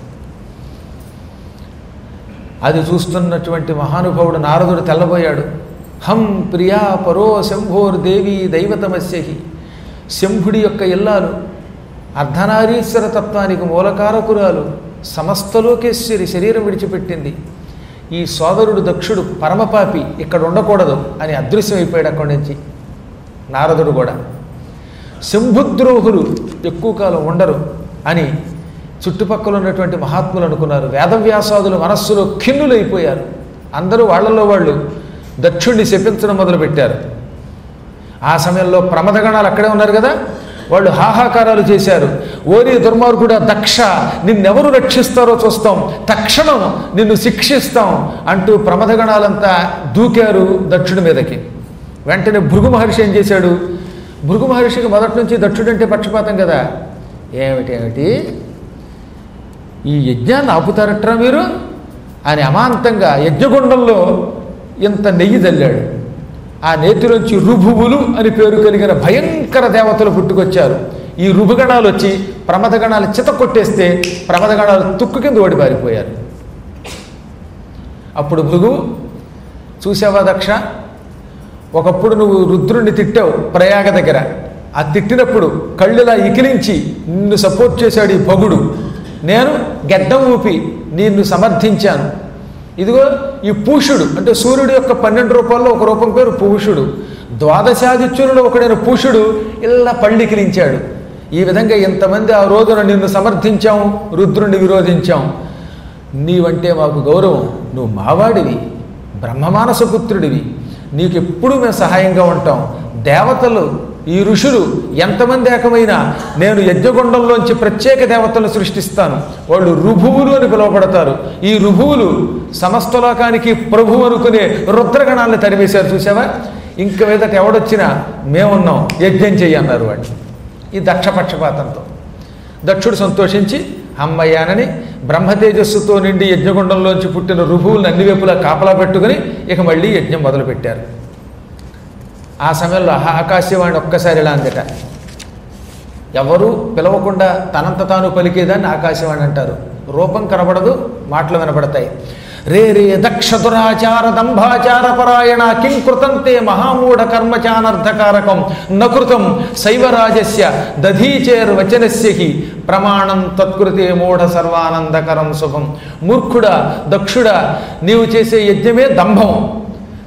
అది చూస్తున్నటువంటి మహానుభావుడు నారదుడు తెల్లబోయాడు హం ప్రియా పరో శంభోర్ దేవి దైవతమస్యహి శంభుడి యొక్క ఇల్లాలు అర్ధనారీశ్వర తత్వానికి మూలకారకురాలు సమస్తలోకేశ్వరి శరీరం విడిచిపెట్టింది ఈ సోదరుడు దక్షుడు పరమపాపి ఇక్కడ ఉండకూడదు అని అదృశ్యమైపోయాడు అక్కడి నుంచి నారదుడు కూడా శంభుద్రోహులు ఎక్కువ కాలం ఉండరు అని చుట్టుపక్కల ఉన్నటువంటి మహాత్ములు అనుకున్నారు వేదవ్యాసాదులు మనస్సులో ఖిన్నులైపోయారు అందరూ వాళ్ళల్లో వాళ్ళు దక్షుణ్ణి శపించడం మొదలుపెట్టారు ఆ సమయంలో ప్రమదగణాలు అక్కడే ఉన్నారు కదా వాళ్ళు హాహాకారాలు చేశారు ఓరి దుర్మార్గుడ దక్ష నిన్నెవరు రక్షిస్తారో చూస్తాం తక్షణం నిన్ను శిక్షిస్తాం అంటూ ప్రమదగణాలంతా దూకారు దక్షుడి మీదకి వెంటనే భృగు మహర్షి ఏం చేశాడు భృగు మహర్షికి మొదటి నుంచి దక్షుడంటే పక్షపాతం కదా ఏమిటి ఏమిటి ఈ యజ్ఞాన్ని ఆపుతారట్రా మీరు అని అమాంతంగా యజ్ఞగుండంలో ఇంత నెయ్యి చల్లాడు ఆ నేతిలోంచి రుభువులు అని పేరు కలిగిన భయంకర దేవతలు పుట్టుకొచ్చారు ఈ రుభుగణాలు వచ్చి ప్రమదగణాలు చిత కొట్టేస్తే ప్రమదగణాలు తుక్కు కింద ఓడి పారిపోయారు అప్పుడు భృగు చూసావా దక్ష ఒకప్పుడు నువ్వు రుద్రుణ్ణి తిట్టావు ప్రయాగ దగ్గర ఆ తిట్టినప్పుడు కళ్ళులా ఇకిలించి నిన్ను సపోర్ట్ చేశాడు ఈ భగుడు నేను గెడ్డం ఊపి నిన్ను సమర్థించాను ఇదిగో ఈ పూషుడు అంటే సూర్యుడు యొక్క పన్నెండు రూపాల్లో ఒక రూపం పేరు పూషుడు ద్వాదశాదిత్యులలో ఒకడైన పూషుడు ఇలా పళ్ళికిలించాడు ఈ విధంగా ఇంతమంది ఆ రోజున నిన్ను సమర్థించాం రుద్రుణ్ణి విరోధించాం నీవంటే మాకు గౌరవం నువ్వు మావాడివి బ్రహ్మమానసపుత్రుడివి నీకు ఎప్పుడూ మేము సహాయంగా ఉంటాం దేవతలు ఈ ఋషులు ఎంతమంది ఏకమైనా నేను యజ్ఞగుండంలోంచి ప్రత్యేక దేవతలను సృష్టిస్తాను వాళ్ళు రుభువులు అని పిలువబడతారు ఈ రుభువులు సమస్త లోకానికి ప్రభు అనుకునే రుద్రగణాలను తరిమేశారు చూసావా ఇంక మీదట ఎవడొచ్చినా మేమున్నాం యజ్ఞం చెయ్యి అన్నారు వాడు ఈ దక్షపక్షపాతంతో దక్షుడు సంతోషించి అమ్మయ్యానని బ్రహ్మతేజస్సుతో నిండి యజ్ఞగుండంలోంచి పుట్టిన రుభువులను అన్ని వైపులా కాపలా పెట్టుకుని ఇక మళ్ళీ యజ్ఞం మొదలుపెట్టారు ఆ సమయంలో ఆహా- ఆకాశవాణి ఒక్కసారి ఇలా అందట ఎవరు పిలవకుండా తనంత తాను పలికేదాన్ని ఆకాశవాణి అంటారు రూపం కనబడదు మాటలు వినపడతాయి రే రే దక్ష దురాచార దంభాచార పరాయణ కిం కృతం తే మహామూఢ కర్మచానర్థకారకం నకృతం శైవరాజస్య దధీచేర్ వచనస్య హి ప్రమాణం తత్కృతే మూఢ సర్వానందకరం శుభం మూర్ఖుడా దక్షుడా నీవు చేసే యజ్ఞమే దంభం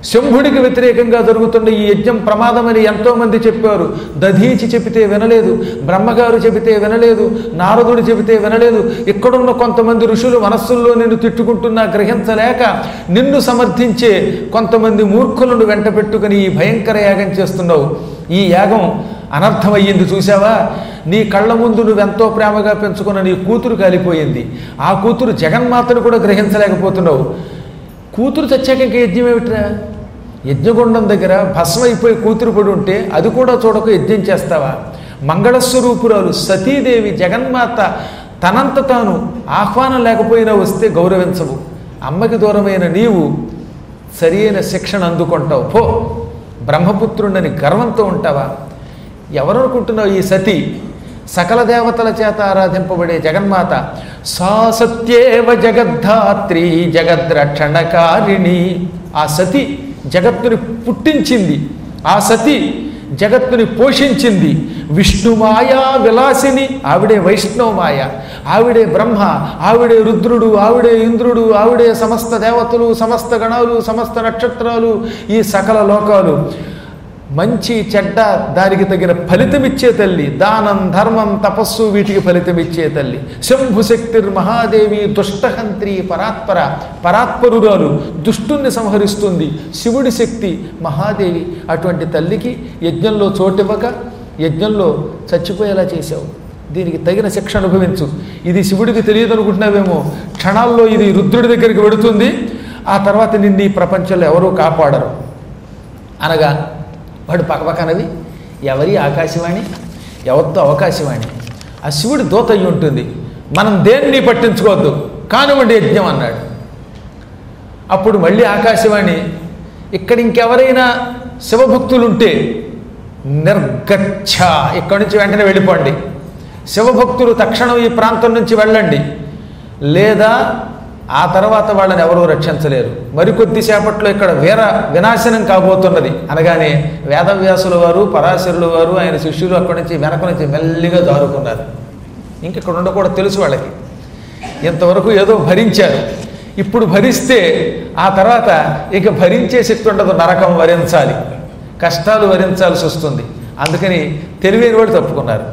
శంభుడికి వ్యతిరేకంగా జరుగుతున్న ఈ యజ్ఞం ప్రమాదమని ఎంతో మంది చెప్పారు దధీచి చెబితే వినలేదు బ్రహ్మగారు చెబితే వినలేదు నారదుడు చెబితే వినలేదు ఇక్కడున్న కొంతమంది ఋషులు మనస్సుల్లో నిన్ను తిట్టుకుంటున్నా గ్రహించలేక నిన్ను సమర్థించే కొంతమంది మూర్ఖులను వెంట పెట్టుకుని ఈ భయంకర యాగం చేస్తున్నావు ఈ యాగం అనర్థమయ్యింది చూసావా నీ కళ్ళ ముందు నువ్వెంతో ప్రేమగా పెంచుకున్న నీ కూతురు కాలిపోయింది ఆ కూతురు జగన్మాతను కూడా గ్రహించలేకపోతున్నావు కూతురు చచ్చాక ఇంక యజ్ఞం ఏమిట్రా యజ్ఞగుండం దగ్గర భస్మ అయిపోయి కూతురు పడి ఉంటే అది కూడా చూడక యజ్ఞం చేస్తావా మంగళస్వరూపురాలు సతీదేవి జగన్మాత తనంత తాను ఆహ్వానం లేకపోయినా వస్తే గౌరవించవు అమ్మకి దూరమైన నీవు సరి అయిన శిక్షణ అందుకుంటావు పో బ్రహ్మపుత్రుడని గర్వంతో ఉంటావా ఎవరు అనుకుంటున్నావు ఈ సతి సకల దేవతల చేత ఆరాధింపబడే జగన్మాత సా సత్యేవ జగద్ధాత్రి జగద్రక్షణకారిణి ఆ సతి జగత్తుని పుట్టించింది ఆ సతి జగత్తుని పోషించింది విష్ణుమాయా విలాసిని ఆవిడే వైష్ణవ మాయ ఆవిడే బ్రహ్మ ఆవిడే రుద్రుడు ఆవిడే ఇంద్రుడు ఆవిడే సమస్త దేవతలు సమస్త గణాలు సమస్త నక్షత్రాలు ఈ సకల లోకాలు మంచి చెడ్డ దానికి తగిన ఫలితమిచ్చే తల్లి దానం ధర్మం తపస్సు వీటికి ఫలితమిచ్చే తల్లి శంభు శక్తిర్ మహాదేవి దుష్టహంత్రి పరాత్పర పరాత్పరురాలు దుష్టుణ్ణి సంహరిస్తుంది శివుడి శక్తి మహాదేవి అటువంటి తల్లికి యజ్ఞంలో చోటివ్వక యజ్ఞంలో చచ్చిపోయేలా చేశావు దీనికి తగిన శిక్ష అనుభవించు ఇది శివుడికి తెలియదు అనుకుంటున్నావేమో క్షణాల్లో ఇది రుద్రుడి దగ్గరికి వెడుతుంది ఆ తర్వాత నిన్ను ఈ ప్రపంచంలో ఎవరూ కాపాడరు అనగా వాడు పక్కపక్కనవి ఎవరి ఆకాశవాణి ఎవరితో అవకాశవాణి ఆ శివుడి దూత అయి ఉంటుంది మనం దేన్ని పట్టించుకోవద్దు కానివ్వండి యజ్ఞం అన్నాడు అప్పుడు మళ్ళీ ఆకాశవాణి ఇక్కడ ఇంకెవరైనా శివభక్తులుంటే నిర్గచ్చ ఇక్కడి నుంచి వెంటనే వెళ్ళిపోండి శివభక్తులు తక్షణం ఈ ప్రాంతం నుంచి వెళ్ళండి లేదా ఆ తర్వాత వాళ్ళని ఎవరూ రక్షించలేరు మరికొద్ది సేపట్లో ఇక్కడ వీర వినాశనం కాబోతున్నది అనగానే వేదవ్యాసుల వారు పరాశరుల వారు ఆయన శిష్యులు అక్కడి నుంచి వెనక నుంచి మెల్లిగా జారుకున్నారు ఇంక ఇక్కడ ఉండకూడదు తెలుసు వాళ్ళకి ఇంతవరకు ఏదో భరించారు ఇప్పుడు భరిస్తే ఆ తర్వాత ఇక భరించే శక్తి ఉండదు నరకం వరించాలి కష్టాలు వరించాల్సి వస్తుంది అందుకని తెలివైన వాడు తప్పుకున్నారు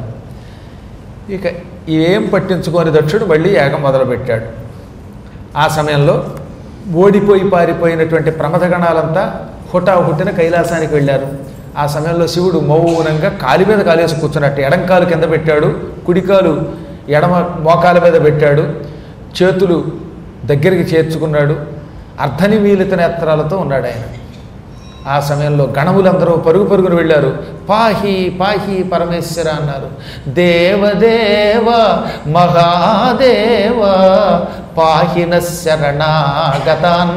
ఇక ఏం పట్టించుకోని దక్షుడు మళ్ళీ యాగం మొదలుపెట్టాడు ఆ సమయంలో ఓడిపోయి పారిపోయినటువంటి ప్రమథగణాలంతా హుటాహుటిన కైలాసానికి వెళ్ళారు ఆ సమయంలో శివుడు మౌనంగా కాలి మీద కాలేసి కూర్చున్నట్టు ఎడంకాలు కింద పెట్టాడు కుడికాలు ఎడమ మోకాల మీద పెట్టాడు చేతులు దగ్గరికి చేర్చుకున్నాడు అర్ధనిమీలిత నేత్రాలతో ఉన్నాడు ఆయన ఆ సమయంలో గణములందరూ పరుగు పరుగును వెళ్ళారు పాహి పాహి పరమేశ్వర అన్నారు దేవదేవ మహాదేవ పాహిన శరణాగతాన్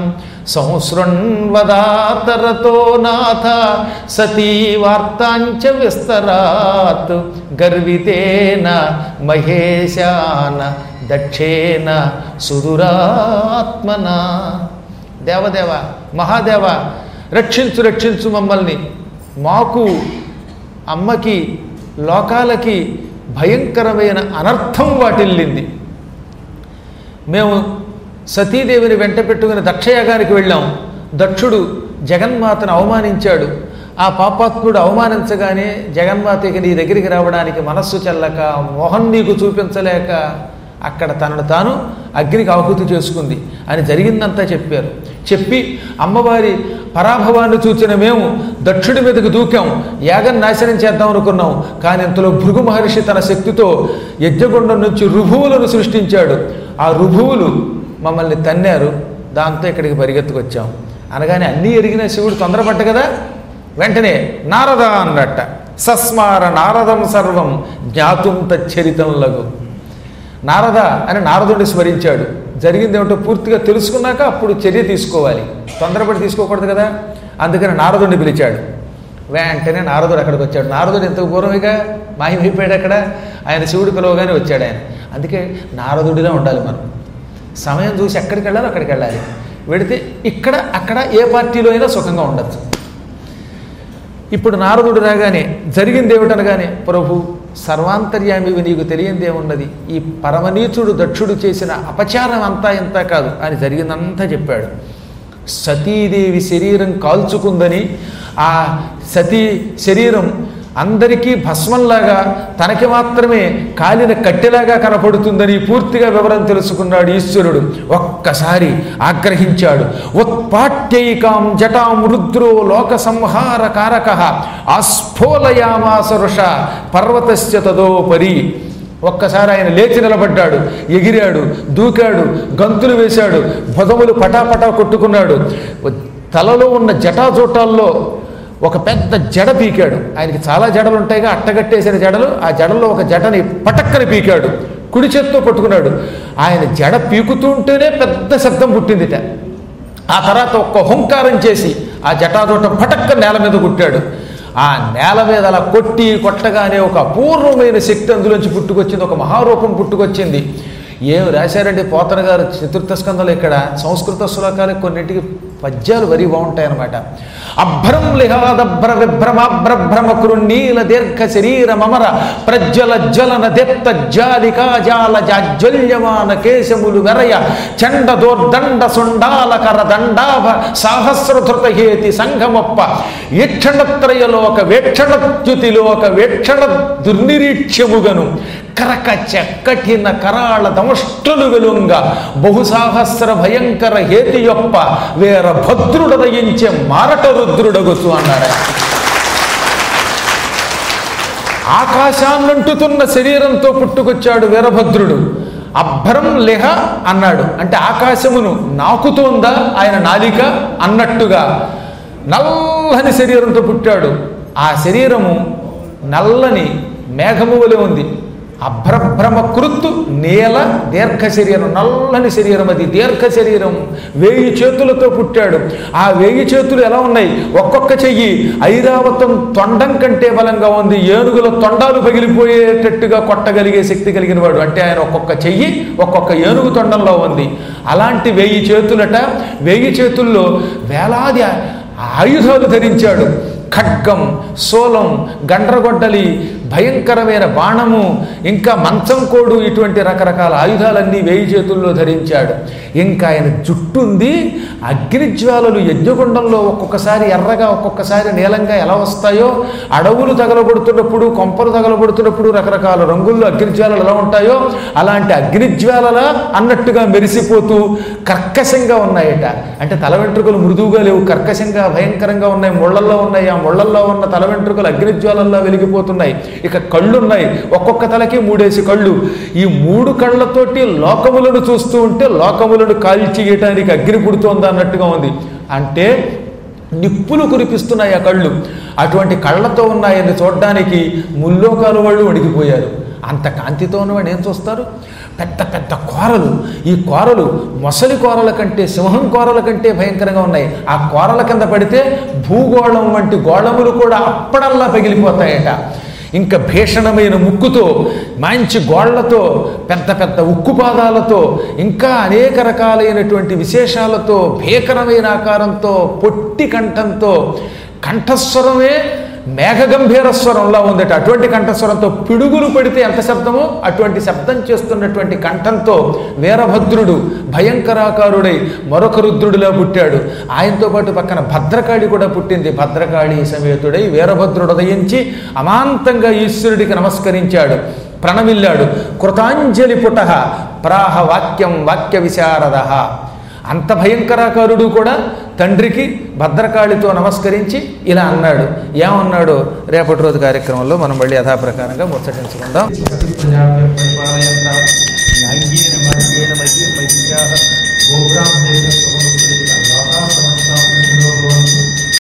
సంశృణ్వదాతరతో నాథ సతీ వార్తాంచ విస్తరాత్ గర్వితేన మహేశాన దక్షేణ సుదురాత్మన దేవదేవ మహాదేవ రక్షించు రక్షించు మమ్మల్ని మాకు అమ్మకి లోకాలకి భయంకరమైన అనర్థం వాటిల్లింది మేము సతీదేవిని వెంట పెట్టుకుని దక్షయాగానికి వెళ్ళాం దక్షుడు జగన్మాతను అవమానించాడు ఆ పాపాత్ముడు అవమానించగానే జగన్మాతకి నీ దగ్గరికి రావడానికి మనస్సు చెల్లక మొహం నీకు చూపించలేక అక్కడ తనను తాను అగ్నికి ఆహుతి చేసుకుంది అని జరిగిందంతా చెప్పారు చెప్పి అమ్మవారి పరాభవాన్ని చూచిన మేము దక్షుడి మీదకి దూకాం యాగం నాశనం చేద్దాం అనుకున్నాం కానీ ఇంతలో భృగు మహర్షి తన శక్తితో యజ్ఞగుండం నుంచి రుభువులను సృష్టించాడు ఆ రుభువులు మమ్మల్ని తన్నారు దాంతో ఇక్కడికి పరిగెత్తుకొచ్చాం అనగానే అన్నీ ఎరిగిన శివుడు తొందరపడ్డ కదా వెంటనే నారద అన్నట్ట సస్మార నారదం సర్వం జ్ఞాతుం తచ్చరితం లఘు నారద అని నారదుడిని స్మరించాడు జరిగింది ఏమిటో పూర్తిగా తెలుసుకున్నాక అప్పుడు చర్య తీసుకోవాలి తొందరపడి తీసుకోకూడదు కదా అందుకని నారదుడిని పిలిచాడు వెంటనే నారదుడు అక్కడికి వచ్చాడు నారదుడు ఎంత పూర్వమిగా మాయమైపోయాడు అక్కడ ఆయన శివుడు పిలవగానే వచ్చాడు ఆయన అందుకే నారదుడిలో ఉండాలి మనం సమయం చూసి ఎక్కడికి వెళ్ళాలో అక్కడికి వెళ్ళాలి వెడితే ఇక్కడ అక్కడ ఏ పార్టీలో అయినా సుఖంగా ఉండొచ్చు ఇప్పుడు నారదుడు రాగానే జరిగింది ఏమిటనగానే ప్రభు సర్వాంతర్యామివి నీకు తెలియందేమున్నది ఈ పరమనీచుడు దక్షుడు చేసిన అపచారం అంతా ఇంత కాదు అని జరిగిందంతా చెప్పాడు సతీదేవి శరీరం కాల్చుకుందని ఆ సతీ శరీరం అందరికీ భస్మంలాగా తనకి మాత్రమే కాలిన కట్టెలాగా కనపడుతుందని పూర్తిగా వివరం తెలుసుకున్నాడు ఈశ్వరుడు ఒక్కసారి ఆగ్రహించాడు ఉత్పాట్యైకాం జటాం రుద్రో లోక సంహార కారక ఆస్ఫోలయామాసరుష పర్వతస్య తదోపరి ఒక్కసారి ఆయన లేచి నిలబడ్డాడు ఎగిరాడు దూకాడు గంతులు వేశాడు భుజములు పటాపటా కొట్టుకున్నాడు తలలో ఉన్న జటాజూటాల్లో ఒక పెద్ద జడ పీకాడు ఆయనకి చాలా జడలు ఉంటాయిగా అట్టగట్టేసిన జడలు ఆ జడలో ఒక జడని పటక్కని పీకాడు కుడి చేత్తో పట్టుకున్నాడు ఆయన జడ పీకుతూ ఉంటేనే పెద్ద శబ్దం పుట్టిందిట ఆ తర్వాత ఒక్క హుంకారం చేసి ఆ జటాజోట పటక్క నేల మీద కుట్టాడు ఆ నేల మీద అలా కొట్టి కొట్టగానే ఒక అపూర్వమైన శక్తి అందులోంచి పుట్టుకొచ్చింది ఒక మహారూపం పుట్టుకొచ్చింది ఏం రాశారండి పోతన గారు చతుర్థ స్కందంలో ఇక్కడ సంస్కృత శ్లోకాలకు కొన్నింటికి పద్యాలు వరి బాగుంటాయి అన్నమాట అభ్రం లిహాదభ్ర విభ్రమాభ్ర భ్రమ కృణీల దీర్ఘ శరీర మమర ప్రజ్వల జ్వలన దీప్త జాలికా జాల జాజ్వల్యమాన కేశములు వెరయ చండ దోర్దండ సుండాల కర దండాభ సాహస్రధృత హేతి సంగమప్ప ఈక్షణత్రయలోక వేక్షణద్యుతిలోక వేక్షణ దుర్నిరీక్ష్యముగను కరక చెక్కటిన కరాళ దమష్ట్రులు వెలుంగ బహుసాహస్ర భయంకర హేతి యొప్ప వేర భద్రుడదయించే మారట రుద్రుడగుసు అన్నాడు ఆయన. ఆకాశాన్నంటుతున్న శరీరంతో పుట్టుకొచ్చాడు వీరభద్రుడు అభ్రం లిహ అన్నాడు అంటే ఆకాశమును నాకుతోందా ఆయన నాలిక అన్నట్టుగా నల్లని శరీరంతో పుట్టాడు ఆ శరీరము నల్లని మేఘము వలె ఉంది అభ్రభ్రమ కృత్తు నీల దీర్ఘ శరీరం నల్లని శరీరం అది దీర్ఘ శరీరం వేయి చేతులతో పుట్టాడు ఆ వేయి చేతులు ఎలా ఉన్నాయి ఒక్కొక్క చెయ్యి ఐరావతం తొండం కంటే బలంగా ఉంది ఏనుగుల తొండాలు పగిలిపోయేటట్టుగా కొట్టగలిగే శక్తి కలిగిన వాడు అంటే ఆయన ఒక్కొక్క చెయ్యి ఒక్కొక్క ఏనుగు తొండంలో ఉంది అలాంటి వెయ్యి చేతులట వెయ్యి చేతుల్లో వేలాది ఆయుధాలు ధరించాడు ఖడ్గం సోలం గండ్రగొడ్డలి భయంకరమైన బాణము ఇంకా మంచం కోడు ఇటువంటి రకరకాల ఆయుధాలన్నీ వేయి చేతుల్లో ధరించాడు ఇంకా ఆయన జుట్టుంది అగ్నిజ్వాలలు యజ్ఞగుండంలో ఒక్కొక్కసారి ఎర్రగా ఒక్కొక్కసారి నీలంగా ఎలా వస్తాయో అడవులు తగలబడుతున్నప్పుడు కొంపలు తగలబడుతున్నప్పుడు రకరకాల రంగుల్లో అగ్నిజ్వాలలు ఎలా ఉంటాయో అలాంటి అగ్నిజ్వాలల అన్నట్టుగా మెరిసిపోతూ కర్కశంగా ఉన్నాయట అంటే తల వెంట్రుకలు మృదువుగా లేవు కర్కశంగా భయంకరంగా ఉన్నాయి ముళ్ళల్లో ఉన్నాయి ఆ ముళ్ళల్లో ఉన్న తల వెంట్రుకలు అగ్నిజ్వాలల్లో వెలిగిపోతున్నాయి ఇక కళ్ళు ఉన్నాయి ఒక్కొక్క తలకి మూడేసి కళ్ళు ఈ మూడు కళ్ళతోటి లోకములను చూస్తూ ఉంటే లోకములను కాల్చియటానికి అగ్ని పుడుతోంది అన్నట్టుగా ఉంది అంటే నిప్పులు కురిపిస్తున్నాయి ఆ కళ్ళు అటువంటి కళ్ళతో ఉన్నాయని చూడడానికి ముల్లోకాలు వాళ్ళు వణికిపోయారు అంత కాంతితో ఉన్నవాడు ఏం చూస్తారు పెద్ద పెద్ద కోరలు ఈ కోరలు మొసలి కోరల కంటే సింహం కోరల కంటే భయంకరంగా ఉన్నాయి ఆ కోరల కింద పడితే భూగోళం వంటి గోళములు కూడా అప్పడల్లా పగిలిపోతాయట ఇంకా భీషణమైన ముక్కుతో మంచి గోళ్లతో పెద్ద పెద్ద ఉక్కు పాదాలతో ఇంకా అనేక రకాలైనటువంటి విశేషాలతో భీకరమైన ఆకారంతో పొట్టి కంఠంతో కంఠస్వరమే మేఘగంభీర స్వరంలా ఉందట అటువంటి కంఠస్వరంతో పిడుగులు పడితే ఎంత శబ్దమో అటువంటి శబ్దం చేస్తున్నటువంటి కంఠంతో వీరభద్రుడు భయంకరాకారుడై మరొక రుద్రుడిలా పుట్టాడు ఆయనతో పాటు పక్కన భద్రకాళి కూడా పుట్టింది భద్రకాళి సమేతుడై వీరభద్రుడు ఉదయించి అమాంతంగా ఈశ్వరుడికి నమస్కరించాడు ప్రణమిల్లాడు కృతాంజలి పుట ప్రాహ వాక్యం వాక్య విశారద అంత భయంకరాకారుడు కూడా తండ్రికి భద్రకాళితో నమస్కరించి ఇలా అన్నాడు ఏమన్నాడు రేపటి రోజు కార్యక్రమంలో మనం మళ్ళీ యథాప్రకారంగా ముచ్చటించుకుందాం
గోబ్రాహ్మణేన